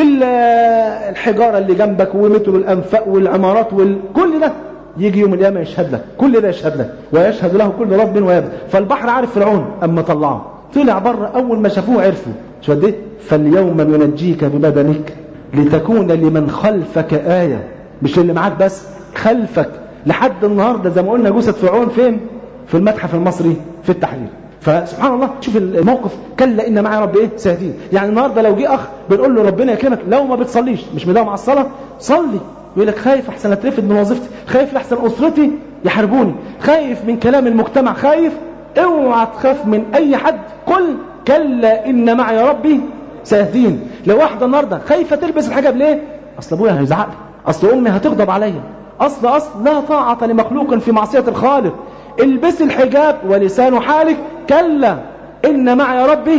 للحجارة اللي جنبك ومترو الأنفاق والعمارات وكل ده يجي يوم القيامة يشهد لك كل ده يشهد لك ويشهد له كل رب ويابس فالبحر عارف فرعون أما طلعه طلع بره أول ما شافوه عرفوا شو قد فاليوم ننجيك ببدنك لتكون لمن خلفك آية مش اللي معاك بس خلفك لحد النهارده زي ما قلنا جثة فرعون فين؟ في المتحف المصري في التحرير. فسبحان الله شوف الموقف كلا ان معي رب ايه سيهدين يعني النهارده لو جه اخ بنقول له ربنا يكرمك لو ما بتصليش مش مداوم على الصلاه صلي يقول لك خايف احسن اترفد من وظيفتي خايف لاحسن اسرتي يحاربوني خايف من كلام المجتمع خايف اوعى تخاف من اي حد قل كلا ان معي ربي سيهدين لو واحدة النهاردة خايفة تلبس الحجاب ليه أصل أبويا هيزعق لي أصل أمي هتغضب عليا أصل أصل لا طاعة لمخلوق في معصية الخالق البس الحجاب ولسان حالك كلا إن معي ربي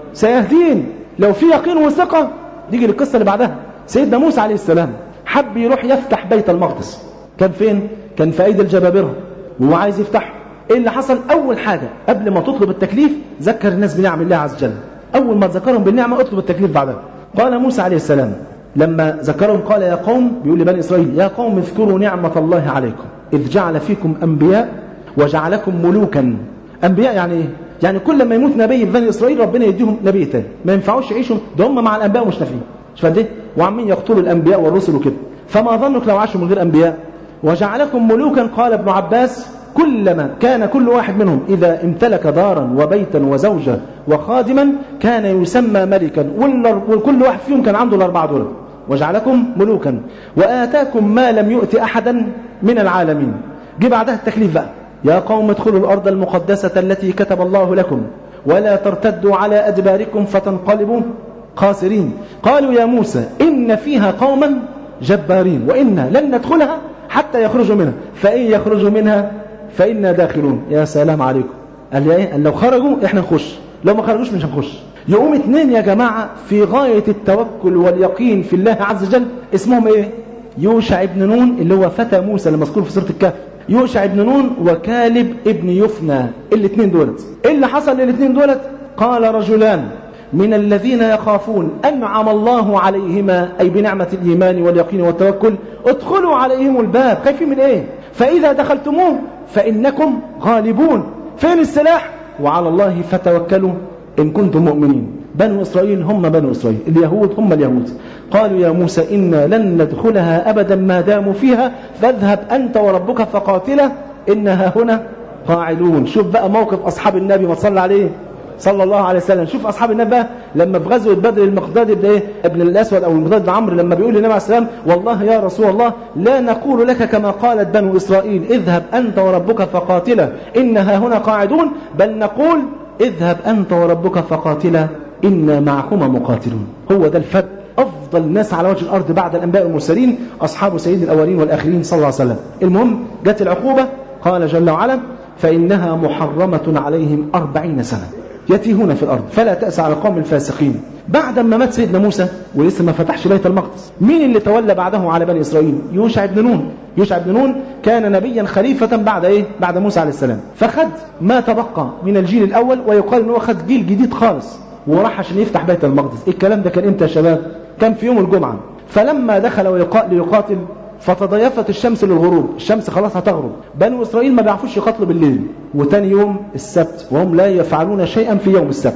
سيهدين لو في يقين وثقة نيجي للقصة اللي بعدها سيدنا موسى عليه السلام حب يروح يفتح بيت المقدس كان فين؟ كان في أيدي الجبابرة وهو عايز يفتحه ايه اللي حصل اول حاجة قبل ما تطلب التكليف ذكر الناس بنعم الله عز وجل اول ما ذكرهم بالنعمة اطلب التكليف بعدها قال موسى عليه السلام لما ذكرهم قال يا قوم بيقول لبني اسرائيل يا قوم اذكروا نعمة الله عليكم اذ جعل فيكم انبياء وجعلكم ملوكا انبياء يعني ايه يعني كل ما يموت نبي في بني اسرائيل ربنا يديهم نبي تاني ما ينفعوش يعيشوا ده هم مع الانبياء مش نافعين مش فاهم ايه وعمالين يقتلوا الانبياء والرسل وكده فما ظنك لو عاشوا من غير انبياء وجعلكم ملوكا قال ابن عباس كلما كان كل واحد منهم إذا امتلك دارا وبيتا وزوجة وخادما كان يسمى ملكا وكل واحد فيهم كان عنده الأربعة دول وجعلكم ملوكا وآتاكم ما لم يؤت أحدا من العالمين جه بعدها التكليف بقى يا قوم ادخلوا الأرض المقدسة التي كتب الله لكم ولا ترتدوا على أدباركم فتنقلبوا خاسرين قالوا يا موسى إن فيها قوما جبارين وإنا لن ندخلها حتى يخرجوا منها فإن يخرجوا منها فإنا داخلون يا سلام عليكم قال لي ايه قال لو خرجوا احنا نخش لو ما خرجوش مش هنخش يقوم اتنين يا جماعة في غاية التوكل واليقين في الله عز وجل اسمهم ايه يوشع ابن نون اللي هو فتى موسى اللي مذكور في سورة الكهف يوشع ابن نون وكالب ابن يفنى الاثنين دولت ايه اللي حصل للاثنين دولت قال رجلان من الذين يخافون أنعم الله عليهما أي بنعمة الإيمان واليقين والتوكل ادخلوا عليهم الباب خايفين من ايه فإذا دخلتموه فإنكم غالبون فين السلاح وعلى الله فتوكلوا إن كنتم مؤمنين بنو إسرائيل هم بنو إسرائيل اليهود هم اليهود قالوا يا موسى إنا لن ندخلها أبدا ما داموا فيها فاذهب أنت وربك فقاتلا إنها هنا قاعدون شوف بقى موقف أصحاب النبي ما صلى عليه صلى الله عليه وسلم شوف اصحاب النبي بقى لما في غزوه بدر المقداد ابن ايه ابن الاسود او المقداد بن عمرو لما بيقول للنبي عليه السلام والله يا رسول الله لا نقول لك كما قالت بنو اسرائيل اذهب انت وربك فقاتلا انها هنا قاعدون بل نقول اذهب انت وربك فقاتلا انا معكما مقاتلون هو ده الفرق افضل الناس على وجه الارض بعد الانبياء والمرسلين اصحاب سيد الاولين والاخرين صلى الله عليه وسلم المهم جت العقوبه قال جل وعلا فانها محرمه عليهم أربعين سنه يتيهون في الأرض فلا تأس على القوم الفاسقين بعد ما مات سيدنا موسى ولسه ما فتحش بيت المقدس مين اللي تولى بعده على بني إسرائيل يوشع بن نون يوشع بن نون كان نبيا خليفة بعد إيه بعد موسى عليه السلام فخد ما تبقى من الجيل الأول ويقال أنه خد جيل جديد خالص وراح عشان يفتح بيت المقدس الكلام ده كان امتى يا شباب كان في يوم الجمعة فلما دخل ليقاتل فتضيفت الشمس للغروب الشمس خلاص هتغرب بنو إسرائيل ما بيعرفوش يقاتلوا بالليل وتاني يوم السبت وهم لا يفعلون شيئا في يوم السبت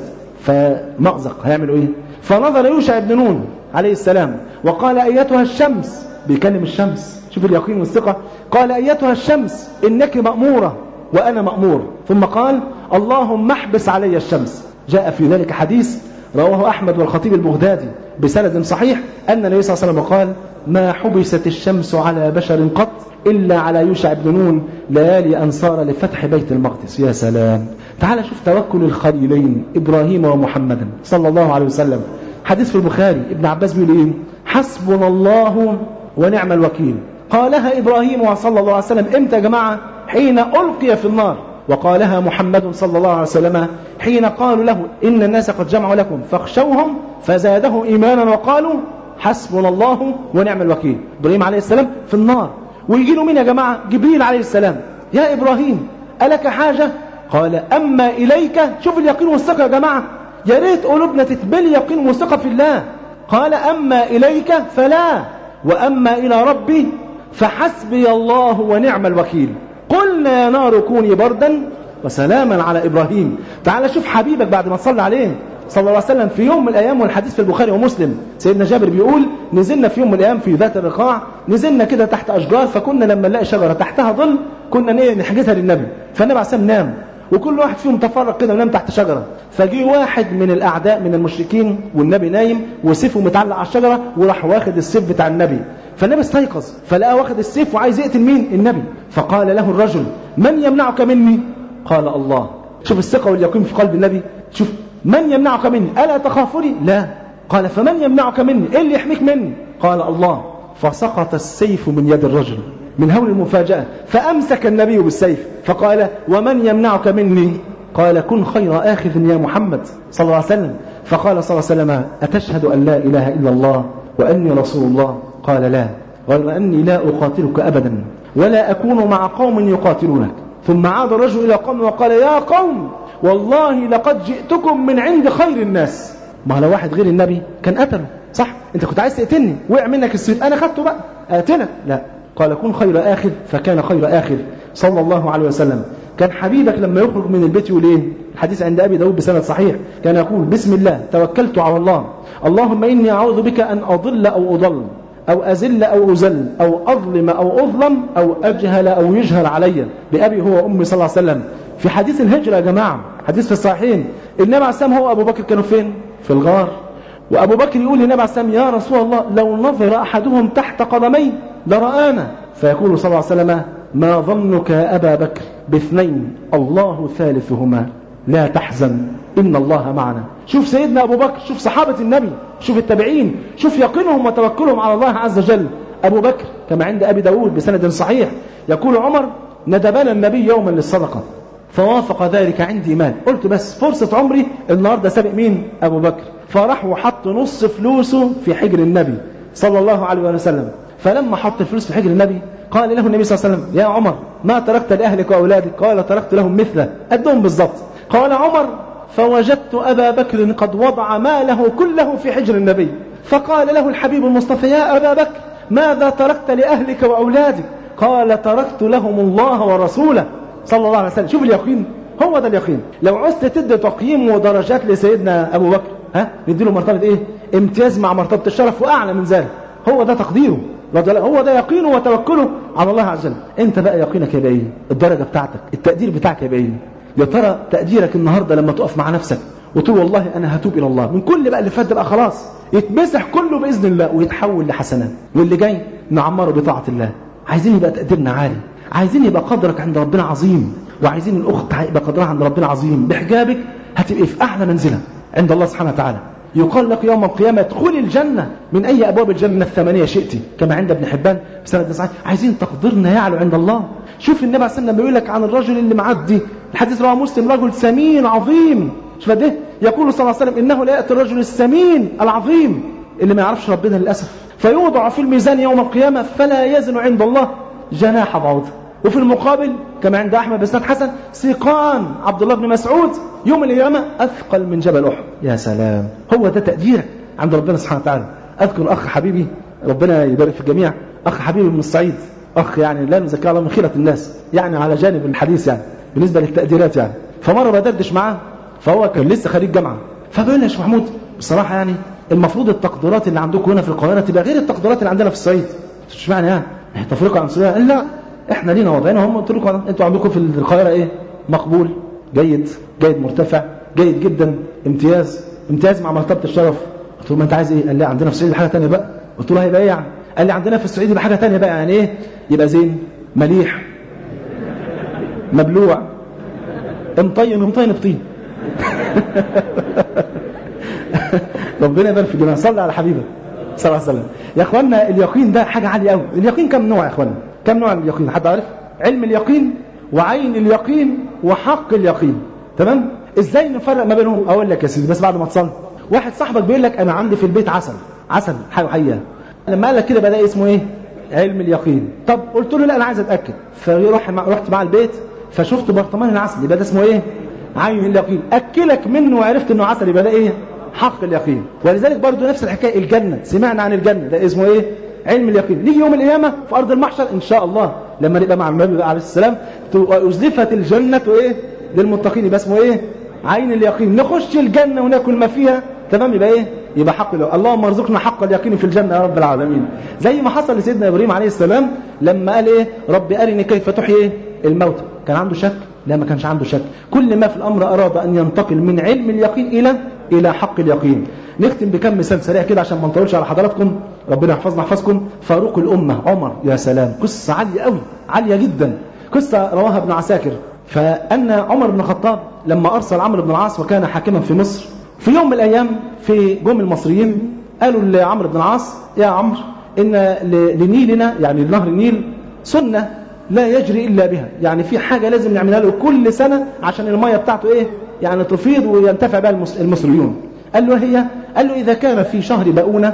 فمأزق هيعملوا ايه فنظر يوشع بن نون عليه السلام وقال أيتها الشمس بيكلم الشمس شوف اليقين والثقة قال أيتها الشمس إنك مأمورة وأنا مأمور ثم قال اللهم احبس علي الشمس جاء في ذلك حديث رواه أحمد والخطيب البغدادي بسند صحيح أن النبي صلى الله عليه وسلم قال ما حبست الشمس على بشر قط إلا على يوشع بن نون ليالي أن صار لفتح بيت المقدس يا سلام تعال شوف توكل الخليلين إبراهيم ومحمدا صلى الله عليه وسلم حديث في البخاري ابن عباس بيقول إيه حسبنا الله ونعم الوكيل قالها إبراهيم صلى الله عليه وسلم إمتى يا جماعة حين ألقي في النار وقالها محمد صلى الله عليه وسلم حين قالوا له إن الناس قد جمعوا لكم فاخشوهم فزادهم إيمانا وقالوا حسبنا الله ونعم الوكيل إبراهيم عليه السلام في النار ويجي له مين يا جماعة جبريل عليه السلام يا إبراهيم ألك حاجة قال أما إليك شوف اليقين والثقة يا جماعة يا ريت قلوبنا تتبلي يقين وثقة في الله قال أما إليك فلا وأما إلى ربي فحسبي الله ونعم الوكيل قلنا يا نار كوني بردا وسلاما على إبراهيم تعال شوف حبيبك بعد ما تصلي عليه صلى الله عليه وسلم في يوم من الأيام والحديث في البخاري ومسلم سيدنا جابر بيقول نزلنا في يوم من الأيام في ذات الرقاع نزلنا كده تحت أشجار فكنا لما نلاقي شجرة تحتها ظل كنا نحجزها للنبي فالنبي عليه السلام نام وكل واحد فيهم تفرق كده ونام تحت شجرة فجي واحد من الأعداء من المشركين والنبي نايم وسيفه متعلق على الشجرة وراح واخد السيف بتاع النبي فالنبي استيقظ فلقى واخد السيف وعايز يقتل مين النبي فقال له الرجل من يمنعك مني قال الله شوف الثقة واليقين في قلب النبي شوف من يمنعك مني ألا تخافني لا قال فمن يمنعك مني ايه اللي يحميك مني قال الله فسقط السيف من يد الرجل من هول المفاجأة فأمسك النبي بالسيف فقال ومن يمنعك مني قال كن خير آخذ يا محمد صلى الله عليه وسلم فقال صلى الله عليه وسلم أتشهد أن لا إله إلا الله وأني رسول الله قال لا قال أني لا أقاتلك أبدا ولا أكون مع قوم يقاتلونك ثم عاد الرجل إلى قوم وقال يا قوم والله لقد جئتكم من عند خير الناس ما لو واحد غير النبي كان قتله صح انت كنت عايز تقتلني وقع منك السيف انا خدته بقى اقتلك لا قال كن خير اخذ فكان خير اخذ صلى الله عليه وسلم كان حبيبك لما يخرج من البيت يقول ايه الحديث عند ابي داود بسند صحيح كان يقول بسم الله توكلت على الله اللهم اني اعوذ بك ان اضل او اضل أو أزل أو أزل أو أظلم أو أظلم أو أجهل أو يجهل علي بأبي هو أمي صلى الله عليه وسلم في حديث الهجرة يا جماعة حديث في الصحيحين النبي عليه السلام هو أبو بكر كانوا فين في الغار وأبو بكر يقول للنبي عليه السلام يا رسول الله لو نظر أحدهم تحت قدمي لرآنا فيقول صلى الله عليه وسلم ما ظنك يا أبا بكر باثنين الله ثالثهما لا تحزن إن الله معنا شوف سيدنا أبو بكر شوف صحابة النبي شوف التابعين شوف يقينهم وتوكلهم على الله عز وجل أبو بكر كما عند أبي داود بسند صحيح يقول عمر ندبنا النبي يوما للصدقة فوافق ذلك عندي مال قلت بس فرصة عمري النهاردة سابق مين أبو بكر فراح وحط نص فلوسه في حجر النبي صلى الله عليه وسلم فلما حط الفلوس في حجر النبي قال له النبي صلى الله عليه وسلم يا عمر ما تركت لأهلك وأولادك قال تركت لهم مثله قدهم بالضبط قال عمر فوجدت أبا بكر قد وضع ماله كله في حجر النبي فقال له الحبيب المصطفى يا أبا بكر ماذا تركت لأهلك وأولادك قال تركت لهم الله ورسوله صلى الله عليه وسلم شوف اليقين هو ده اليقين لو عزت تدي تقييم ودرجات لسيدنا أبو بكر ها نديله مرتبة إيه امتياز مع مرتبة الشرف وأعلى من ذلك هو ده تقديره هو ده يقينه وتوكله على الله عز وجل انت بقى يقينك يبقى ايه الدرجة بتاعتك التقدير بتاعك يبقى ايه يا ترى تقديرك النهاردة لما تقف مع نفسك وتقول والله أنا هتوب إلى الله من كل بقى اللي فات بقى خلاص يتمسح كله بإذن الله ويتحول لحسنات واللي جاي نعمره بطاعة الله عايزين يبقى تقديرنا عالي عايزين يبقى قدرك عند ربنا عظيم وعايزين الأخت يبقى قدرها عند ربنا عظيم بحجابك هتبقى في أعلى منزلة عند الله سبحانه وتعالى يقال لك يوم القيامة ادخلي الجنة من أي أبواب الجنة الثمانية شئت كما عند ابن حبان في سنة 9 عايزين تقديرنا يعلو عند الله شوف النبي عليه الصلاة والسلام بيقول لك عن الرجل اللي معدي الحديث رواه مسلم رجل سمين عظيم شوف ده يقول صلى الله عليه وسلم إنه لا يأتي الرجل السمين العظيم اللي ما يعرفش ربنا للأسف فيوضع في الميزان يوم القيامة فلا يزن عند الله جناح بعوضة وفي المقابل كما عند أحمد بن حسن سيقان عبد الله بن مسعود يوم القيامة أثقل من جبل أحد يا سلام هو ده تقديرك عند ربنا سبحانه وتعالى أذكر أخ حبيبي ربنا يبارك في الجميع أخ حبيبي من الصعيد أخ يعني لا نزكى الله من خيرة الناس يعني على جانب الحديث يعني بالنسبة للتقديرات يعني فمرة بدردش معاه فهو كان لسه خريج جامعة فبيقول لي يا شيخ محمود بصراحة يعني المفروض التقديرات اللي عندكم هنا في القاهرة تبقى غير التقديرات اللي عندنا في الصعيد مش معنى يعني تفرقة عنصرية قال لا احنا لينا وضعنا هم قلت لكم انتوا عندكم في القاهرة ايه مقبول جيد جيد مرتفع جيد جدا امتياز امتياز مع مرتبة الشرف قلت له ما انت عايز ايه قال لي عندنا في الصعيد حاجة تانية بقى قلت له هيبقى ايه يعني قال لي عندنا في الصعيد يبقى حاجة تانية بقى يعني ايه يبقى زين مليح مبلوع امطين امطين بطين ربنا يبارك في جميعا صلي على حبيبك صلى الله عليه وسلم يا اخوانا اليقين ده حاجه عاليه قوي اليقين كم نوع يا اخوانا كم نوع من اليقين حد عارف علم اليقين وعين اليقين وحق اليقين تمام ازاي نفرق ما بينهم اقول لك يا سيدي بس بعد ما تصلي واحد صاحبك بيقول لك انا عندي في البيت عسل عسل حاجه حقيقه لما قال لك كده بدا اسمه ايه علم اليقين طب قلت له لا انا عايز اتاكد فروح رحت مع البيت فشفت برطمان العسل يبقى ده اسمه ايه عين اليقين اكلك منه وعرفت انه عسل يبقى ده ايه حق اليقين ولذلك برضو نفس الحكايه الجنه سمعنا عن الجنه ده اسمه ايه علم اليقين نيجي يوم القيامه في ارض المحشر ان شاء الله لما نبقى مع النبي عليه السلام ازلفت الجنه ايه للمتقين يبقى اسمه ايه عين اليقين نخش الجنه وناكل ما فيها تمام يبقى ايه يبقى حق اليقين اللهم ارزقنا حق اليقين في الجنه يا رب العالمين زي ما حصل لسيدنا ابراهيم عليه السلام لما قال ايه رب ارني كيف تحيي ايه الموتى كان عنده شك لا ما كانش عنده شك كل ما في الامر اراد ان ينتقل من علم اليقين الى الى حق اليقين نختم بكم مثال سريع كده عشان ما نطولش على حضراتكم ربنا يحفظنا يحفظكم فاروق الامه عمر يا سلام قصه عاليه قوي عاليه جدا قصه رواها ابن عساكر فان عمر بن الخطاب لما ارسل عمرو بن العاص وكان حاكما في مصر في يوم من الأيام في جم المصريين قالوا لعمرو بن العاص يا عمرو إن لنيلنا يعني نهر النيل سنة لا يجري إلا بها يعني في حاجة لازم نعملها له كل سنة عشان المية بتاعته إيه يعني تفيض وينتفع بها المصريون قال له هي قال له إذا كان في شهر بؤونة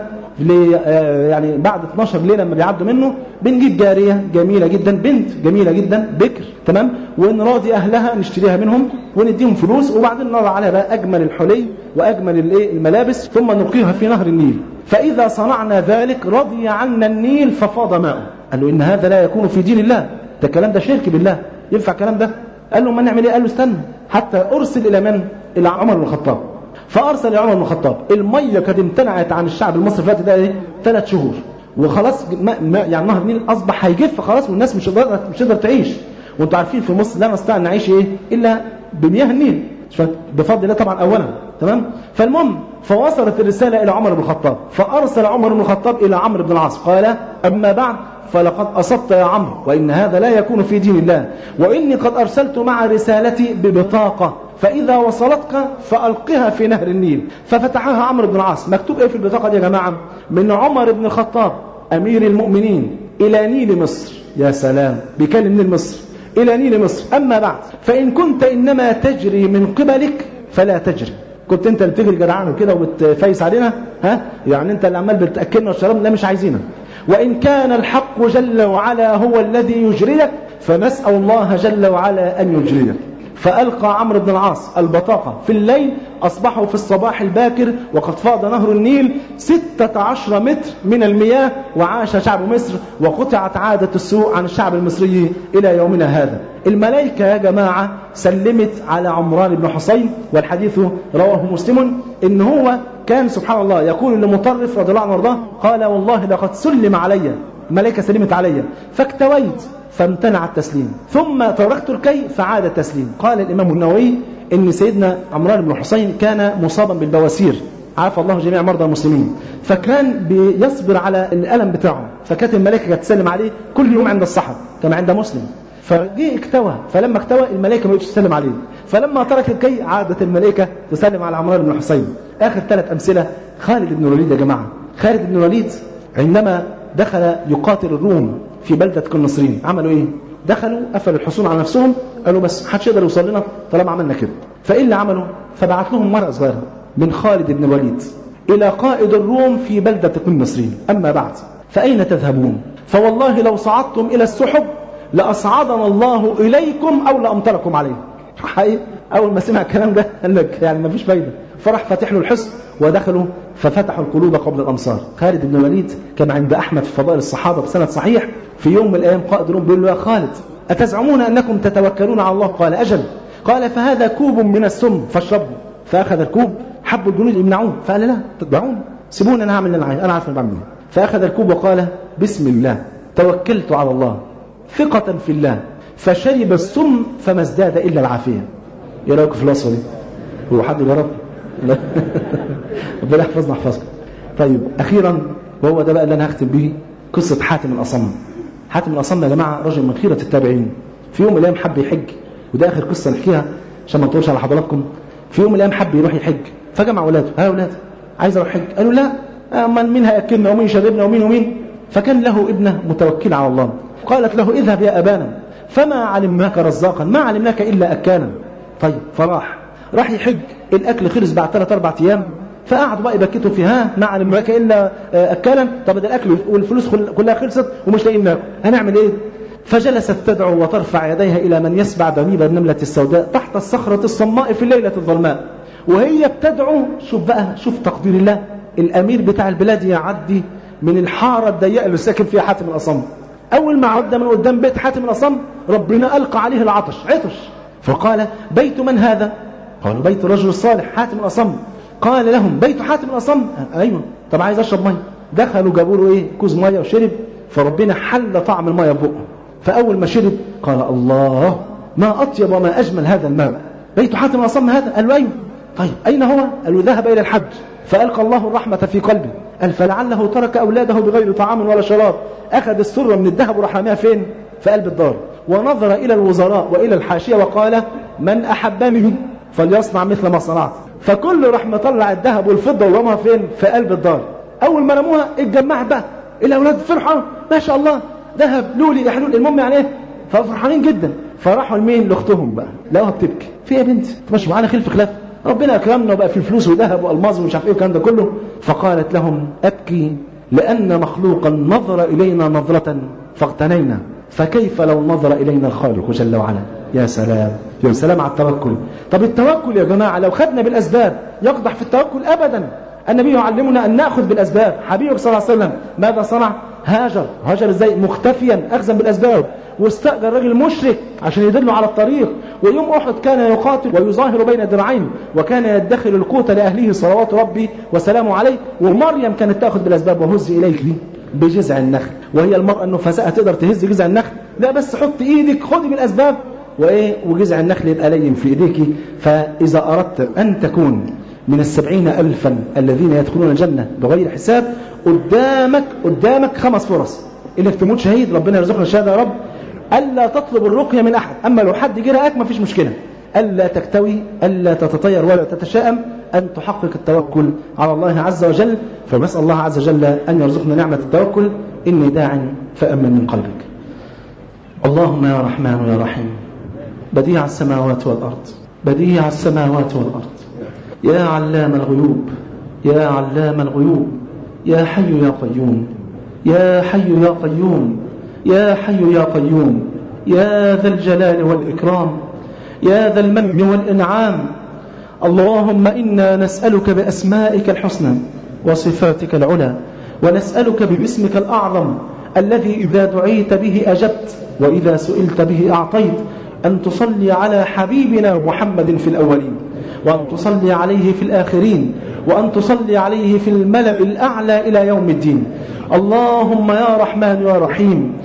يعني بعد 12 ليلة لما بيعدوا منه بنجيب جارية جميلة جدا بنت جميلة جدا بكر تمام ونراضي أهلها نشتريها منهم ونديهم فلوس وبعدين نضع عليها بقى أجمل الحلي وأجمل الايه الملابس ثم نلقيها في نهر النيل فإذا صنعنا ذلك رضي عنا النيل ففاض ماؤه قال له إن هذا لا يكون في دين الله ده الكلام ده شرك بالله ينفع الكلام ده قال له ما نعمل ايه قال له استنى حتى ارسل الى من الى عمر بن الخطاب فارسل عمر بن الخطاب الميه كانت امتنعت عن الشعب المصري فات ده ايه ثلاث شهور وخلاص ما ما يعني نهر النيل اصبح هيجف خلاص والناس مش هتقدر مش هتقدر تعيش وانتوا عارفين في مصر لا نستطيع ان نعيش ايه الا بمياه النيل بفضل الله طبعا اولا تمام فالمهم فوصلت الرساله الى عمر بن الخطاب فارسل عمر بن الخطاب الى عمرو بن العاص قال اما بعد فلقد أصبت يا عمرو وإن هذا لا يكون في دين الله وإني قد أرسلت مع رسالتي ببطاقة فإذا وصلتك فألقها في نهر النيل ففتحها عمرو بن العاص مكتوب إيه في البطاقة دي يا جماعة من عمر بن الخطاب أمير المؤمنين إلى نيل مصر يا سلام بيكلم نيل مصر إلى نيل مصر أما بعد فإن كنت إنما تجري من قبلك فلا تجري كنت انت اللي بتجري جدعان وكده وبتفايس علينا ها يعني انت اللي عمال بتاكلنا والشراب لا مش عايزينك وإن كان الحق جل وعلا هو الذي يجريك فنسأل الله جل وعلا أن يجريك فألقى عمرو بن العاص البطاقة في الليل أصبحوا في الصباح الباكر وقد فاض نهر النيل ستة عشر متر من المياه وعاش شعب مصر وقطعت عادة السوء عن الشعب المصري إلى يومنا هذا الملائكة يا جماعة سلمت على عمران بن حسين والحديث رواه مسلم إن هو كان سبحان الله يقول لمطرف رضي الله عنه وارضاه قال والله لقد سلم علي الملائكة سلمت علي فاكتويت فامتنع التسليم ثم تركت الكي فعاد التسليم قال الإمام النووي إن سيدنا عمران بن حسين كان مصابا بالبواسير عافى الله جميع مرضى المسلمين فكان بيصبر على الألم بتاعه فكانت الملائكة تسلم عليه كل يوم عند الصحب كما عند مسلم فجه اكتوى فلما اكتوى الملائكة ما تسلم عليه فلما ترك الكي عادت الملائكة تسلم على عمران بن حسين آخر ثلاث أمثلة خالد بن الوليد يا جماعة خالد بن الوليد عندما دخل يقاتل الروم في بلدة قنصرين عملوا ايه دخلوا قفلوا الحصون على نفسهم قالوا بس محدش يقدر يوصل لنا طالما عملنا كده فايه اللي عملوا فبعت لهم مرأة صغيرة من خالد بن الوليد إلى قائد الروم في بلدة قنصرين أما بعد فأين تذهبون فوالله لو صعدتم إلى السحب لأصعدنا الله إليكم أو لأمطركم عليه حقيقي أول ما سمع الكلام ده قال لك يعني ما فيش فايدة فراح فاتح له الحصن ودخلوا ففتحوا القلوب قبل الأمصار خالد بن الوليد كان عند أحمد في فضائل الصحابة بسند صحيح في يوم من الأيام قائد روم بيقول له يا خالد أتزعمون أنكم تتوكلون على الله قال أجل قال فهذا كوب من السم فاشربه فأخذ الكوب حبوا الجنود يمنعوه فقال لا تتبعون سيبوني أنا هعمل اللي أنا عايز أنا عارف أنا بعمل إيه فأخذ الكوب وقال بسم الله توكلت على الله ثقة في الله فشرب السم فما ازداد إلا العافية ايه رايكم في الوصفه دي هو حد جرب لا ربنا يحفظنا يحفظكم طيب اخيرا وهو ده بقى اللي انا هختم به قصه حاتم الاصم حاتم الاصم يا جماعه رجل من خيره التابعين في يوم من الايام حب يحج وده اخر قصه نحكيها عشان ما نطولش على حضراتكم في يوم من الايام حب يروح يحج فجمع اولاده ها يا اولاد عايز اروح حج قالوا لا امال مين هياكلنا ومين يشربنا ومين ومين فكان له ابنه متوكل على الله قالت له اذهب يا ابانا فما علمناك رزاقا ما علمناك الا اكالا طيب فراح راح يحج الاكل خلص بعد ثلاث اربع ايام فقعدوا بقى يبكتوا فيها ما علمناك الا اكالا طب ده الاكل والفلوس كلها خلصت ومش لاقيين ناكل هنعمل ايه فجلست تدعو وترفع يديها الى من يسبع دميب النمله السوداء تحت الصخره الصماء في الليله الظلماء وهي بتدعو شوف بقى شوف تقدير الله الامير بتاع البلاد يعدي من الحاره الضيقه اللي ساكن فيها حاتم الاصم اول ما عدى من قدام بيت حاتم الاصم ربنا القى عليه العطش عطش فقال بيت من هذا قالوا بيت الرجل الصالح حاتم الأصم قال لهم بيت حاتم الأصم أيوة طب عايز أشرب مية دخلوا جابوا له إيه كوز مية وشرب فربنا حل طعم المية في بقه فأول ما شرب قال الله ما أطيب وما أجمل هذا الماء بيت حاتم الأصم هذا قال له أيوة طيب أين هو قال له ذهب إلى الحج فألقى الله الرحمة في قلبه قال فلعله ترك أولاده بغير طعام ولا شراب أخذ السرة من الذهب وراح رميها فين في قلب الدار ونظر إلى الوزراء وإلى الحاشية وقال من أحبني فليصنع مثل ما صنعت فكله راح مطلع الذهب والفضة ورمها فين في قلب الدار أول ما رموها اتجمعت بقى الأولاد فرحوا ما شاء الله ذهب لولي يا حلول المهم يعني ايه ففرحانين جدا فراحوا لمين لاختهم بقى لقوها بتبكي في يا بنت مش معانا خلف خلاف ربنا اكرمنا وبقى في فلوس وذهب والماظ ومش عارف ايه والكلام ده كله فقالت لهم ابكي لان مخلوقا نظر الينا نظره فاغتنينا فكيف لو نظر الينا الخالق جل وعلا يا سلام يا سلام على التوكل طب التوكل يا جماعه لو خدنا بالاسباب يقدح في التوكل ابدا النبي يعلمنا ان ناخذ بالاسباب حبيبك صلى الله عليه وسلم ماذا صنع هاجر هاجر ازاي مختفيا اخذا بالاسباب واستاجر رجل مشرك عشان يدله على الطريق ويوم احد كان يقاتل ويظاهر بين ذراعين وكان يدخر القوت لاهله صلوات ربي وسلامه عليه ومريم كانت تاخذ بالاسباب وهز اليك بجذع النخل وهي المراه النفساء تقدر تهز جذع النخل لا بس حط ايدك خدي بالاسباب وايه وجذع النخل يبقى لين في ايديك فاذا اردت ان تكون من السبعين ألفا الذين يدخلون الجنة بغير حساب قدامك قدامك خمس فرص انك تموت شهيد ربنا يرزقنا الشهاده يا رب الا تطلب الرقيه من احد اما لو حد جه رأك مفيش مشكله الا تكتوي الا تتطير ولا تتشائم ان تحقق التوكل على الله عز وجل فنسال الله عز وجل ان يرزقنا نعمه التوكل اني داع فامن من قلبك اللهم يا رحمن يا رحيم بديع السماوات والارض بديع السماوات والارض يا علام الغيوب يا علام الغيوب يا حي يا قيوم يا حي يا قيوم يا حي يا قيوم يا ذا الجلال والإكرام يا ذا المن والإنعام اللهم إنا نسألك بأسمائك الحسنى وصفاتك العلى ونسألك باسمك الأعظم الذي إذا دعيت به أجبت وإذا سئلت به أعطيت أن تصلي على حبيبنا محمد في الأولين وأن تصلي عليه في الآخرين وأن تصلي عليه في الملأ الأعلى إلى يوم الدين اللهم يا رحمن يا رحيم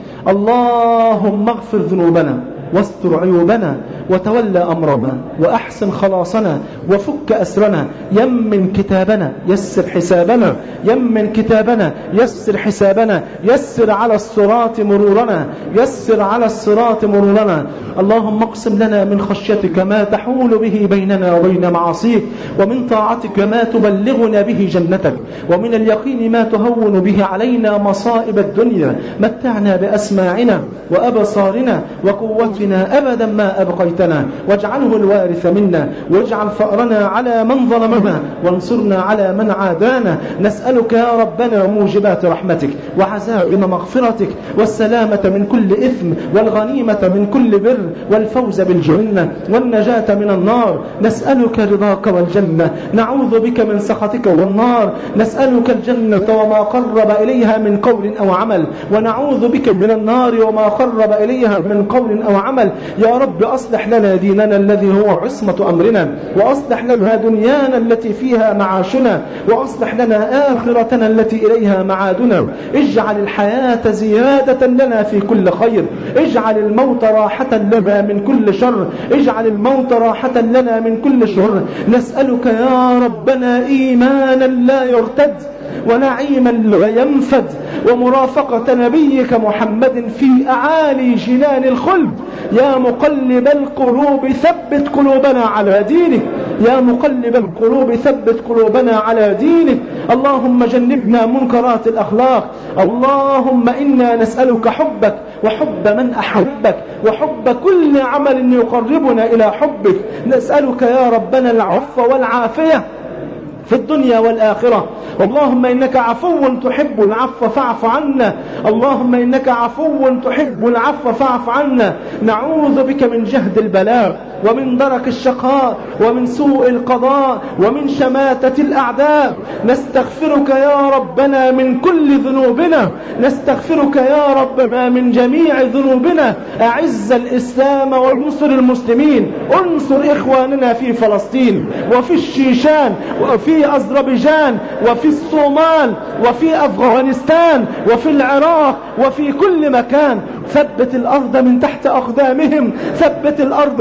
اللهم اغفر ذنوبنا واستر عيوبنا وتولى أمرنا وأحسن خلاصنا وفك أسرنا يمن كتابنا يسر حسابنا يمن كتابنا يسر حسابنا يسر على الصراط مرورنا يسر على الصراط مرورنا اللهم اقسم لنا من خشيتك ما تحول به بيننا وبين معاصيك ومن طاعتك ما تبلغنا به جنتك ومن اليقين ما تهون به علينا مصائب الدنيا متعنا بأسماعنا وأبصارنا وقوتنا أبدا ما أبقيتنا واجعله الوارث منا واجعل فأرنا على من ظلمنا وانصرنا على من عادانا نسألك يا ربنا موجبات رحمتك وعزائم مغفرتك والسلامة من كل إثم والغنيمة من كل بر والفوز بالجنة والنجاة من النار نسألك رضاك والجنة نعوذ بك من سخطك والنار نسألك الجنة وما قرب إليها من قول أو عمل ونعوذ بك من النار وما قرب إليها من قول أو عمل يا رب أصلح لنا ديننا الذي هو عصمة أمرنا وأصلح لنا دنيانا التي فيها معاشنا وأصلح لنا آخرتنا التي إليها معادنا اجعل الحياة زيادة لنا في كل خير اجعل الموت راحة لنا من كل شر اجعل الموت راحة لنا من كل شر نسألك يا ربنا إيمانا لا يرتد ونعيما لا ينفد ومرافقة نبيك محمد في أعالي جنان الخلد يا مقلب القلوب ثبت قلوبنا على دينك يا مقلب القلوب ثبت قلوبنا على دينك اللهم جنبنا منكرات الأخلاق اللهم إنا نسألك حبك وحب من أحبك وحب كل عمل يقربنا إلى حبك نسألك يا ربنا العفو والعافية في الدنيا والآخرة اللهم إنك عفو تحب العفو فاعف عنا اللهم إنك عفو تحب العفو فاعف عنا نعوذ بك من جهد البلاء ومن درك الشقاء ومن سوء القضاء ومن شماتة الأعداء نستغفرك يا ربنا من كل ذنوبنا نستغفرك يا ربنا من جميع ذنوبنا أعز الإسلام وانصر المسلمين انصر إخواننا في فلسطين وفي الشيشان وفي أذربيجان وفي الصومال وفي أفغانستان وفي العراق وفي كل مكان ثبت الأرض من تحت أقدامهم ثبت الأرض من تحت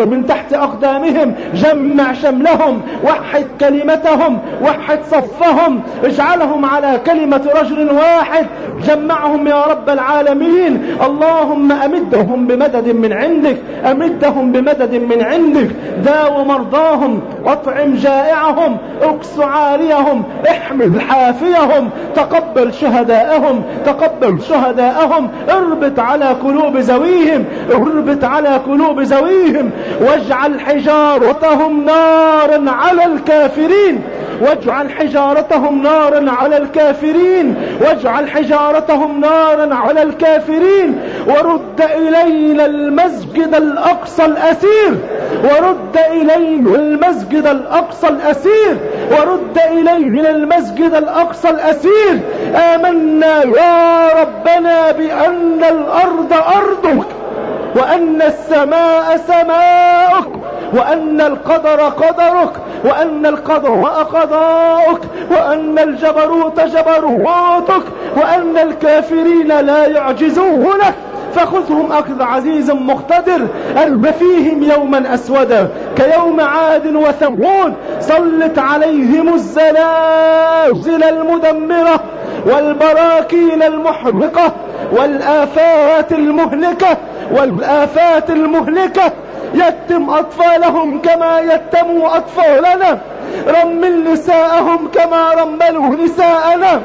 تحت أقدامهم جمع شملهم وحد كلمتهم وحد صفهم اجعلهم على كلمة رجل واحد جمعهم يا رب العالمين اللهم أمدهم بمدد من عندك أمدهم بمدد من عندك داو مرضاهم واطعم جائعهم اكس عاريهم احمل حافيهم تقبل شهداءهم تقبل شهداءهم اربط على قلوب زويهم اربط على قلوب زويهم واجعل حجارتهم نارا على الكافرين واجعل حجارتهم نارا على الكافرين واجعل حجارتهم نارا على الكافرين ورد إلينا المسجد الأقصى الأسير ورد إلينا المسجد الأقصى الأسير ورد إلينا المسجد الأقصى الأسير آمنا يا ربنا بأن الأرض أرضك وأن السماء سماؤك وأن القدر قدرك وأن القضاء قضاؤك وأن الجبروت جبروتك وأن الكافرين لا يعجزونك فخذهم أخذ عزيز مقتدر أرب فيهم يوما أسودا كيوم عاد وثمود سلط عليهم الزلازل المدمرة والبراكين المحرقة والآفات المهلكة والآفات المهلكة يتم أطفالهم كما يتموا أطفالنا رمل نساءهم كما رملوا نساءنا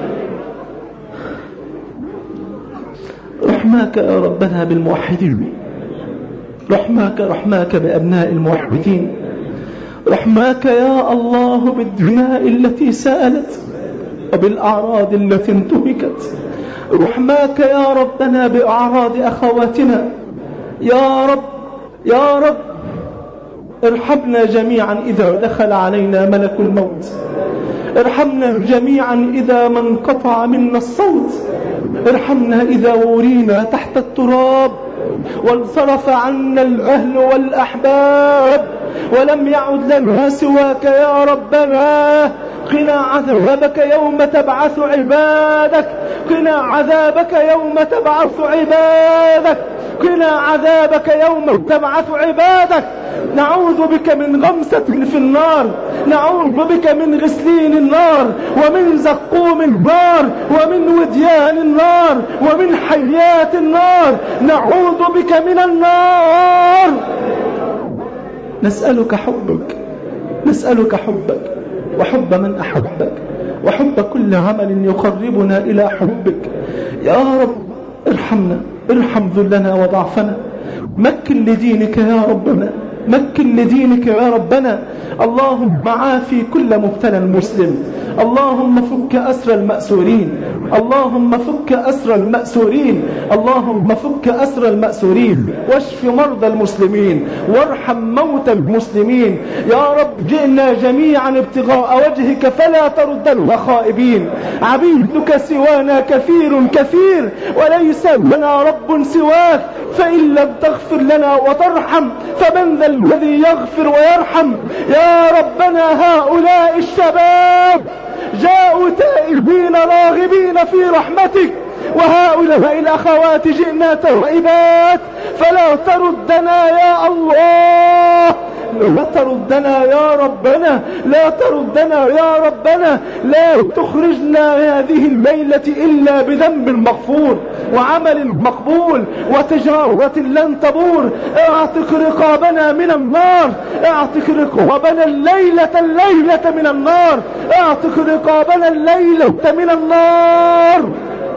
رحماك يا ربنا بالموحدين رحماك رحماك بأبناء الموحدين رحماك يا الله بالدماء التي سالت وبالأعراض التي انتهكت رحماك يا ربنا بأعراض أخواتنا يا رب يا رب ارحمنا جميعا إذا دخل علينا ملك الموت ارحمنا جميعا إذا ما انقطع منا الصوت ارحمنا إذا ورينا تحت التراب وانصرف عنا الأهل والأحباب ولم يعد لنا سواك يا ربنا قنا عذابك يوم تبعث عبادك قنا عذابك يوم تبعث عبادك قنا عذابك يوم تبعث عبادك نعوذ بك من غمسة في النار نعوذ بك من غسلين النار ومن زقوم النار ومن وديان النار ومن حيات النار نعوذ بك من النار نسألك حبك نسألك حبك وحب من أحبك وحب كل عمل يقربنا إلى حبك يا رب ارحمنا ارحم ذلنا وضعفنا مكن لدينك يا ربنا مكن لدينك يا ربنا اللهم عافي كل مبتلى مسلم اللهم فك أسر المأسورين اللهم فك أسر المأسورين اللهم فك أسر المأسورين واشف مرضى المسلمين وارحم موتى المسلمين يا رب جئنا جميعا ابتغاء وجهك فلا تردنا خائبين عبيدك سوانا كثير كثير وليس لنا رب سواك فإن لم تغفر لنا وترحم فمن ذا الذي يغفر ويرحم يا ربنا هؤلاء الشباب جاءوا تائبين راغبين في رحمتك وهؤلاء الأخوات جئنا توعبات فلا تردنا يا الله لا تردنا يا ربنا لا تردنا يا ربنا لا تخرجنا هذه الليلة إلا بذنب مغفور وعمل مقبول وتجارة لن تبور اعتق رقابنا من النار اعتق رقابنا الليلة الليلة من النار اعتق رقابنا الليلة من النار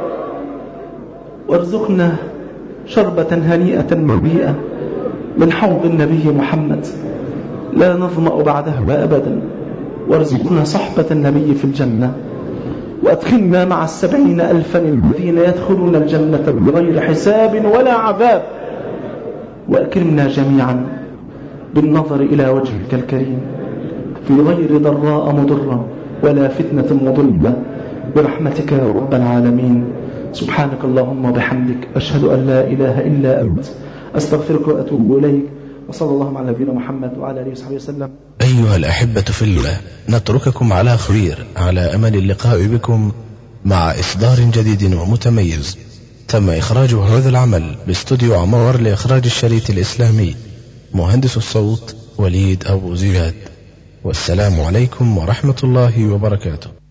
وارزقنا شربة هنيئة مريئة من حوض النبي محمد لا نظمأ بعدها أبدا وارزقنا صحبة النبي في الجنة وأدخلنا مع السبعين ألفا الذين يدخلون الجنة بغير حساب ولا عذاب وأكرمنا جميعا بالنظر إلى وجهك الكريم في غير ضراء مضرة ولا فتنة مضلة برحمتك يا رب العالمين سبحانك اللهم وبحمدك أشهد أن لا إله إلا أنت أستغفرك وأتوب إليك وصلى الله على نبينا محمد وعلى آله وصحبه وسلم أيها الأحبة في الله نترككم على خير على أمل اللقاء بكم مع إصدار جديد ومتميز تم إخراج هذا العمل باستوديو عمار لإخراج الشريط الإسلامي مهندس الصوت وليد أبو زياد والسلام عليكم ورحمة الله وبركاته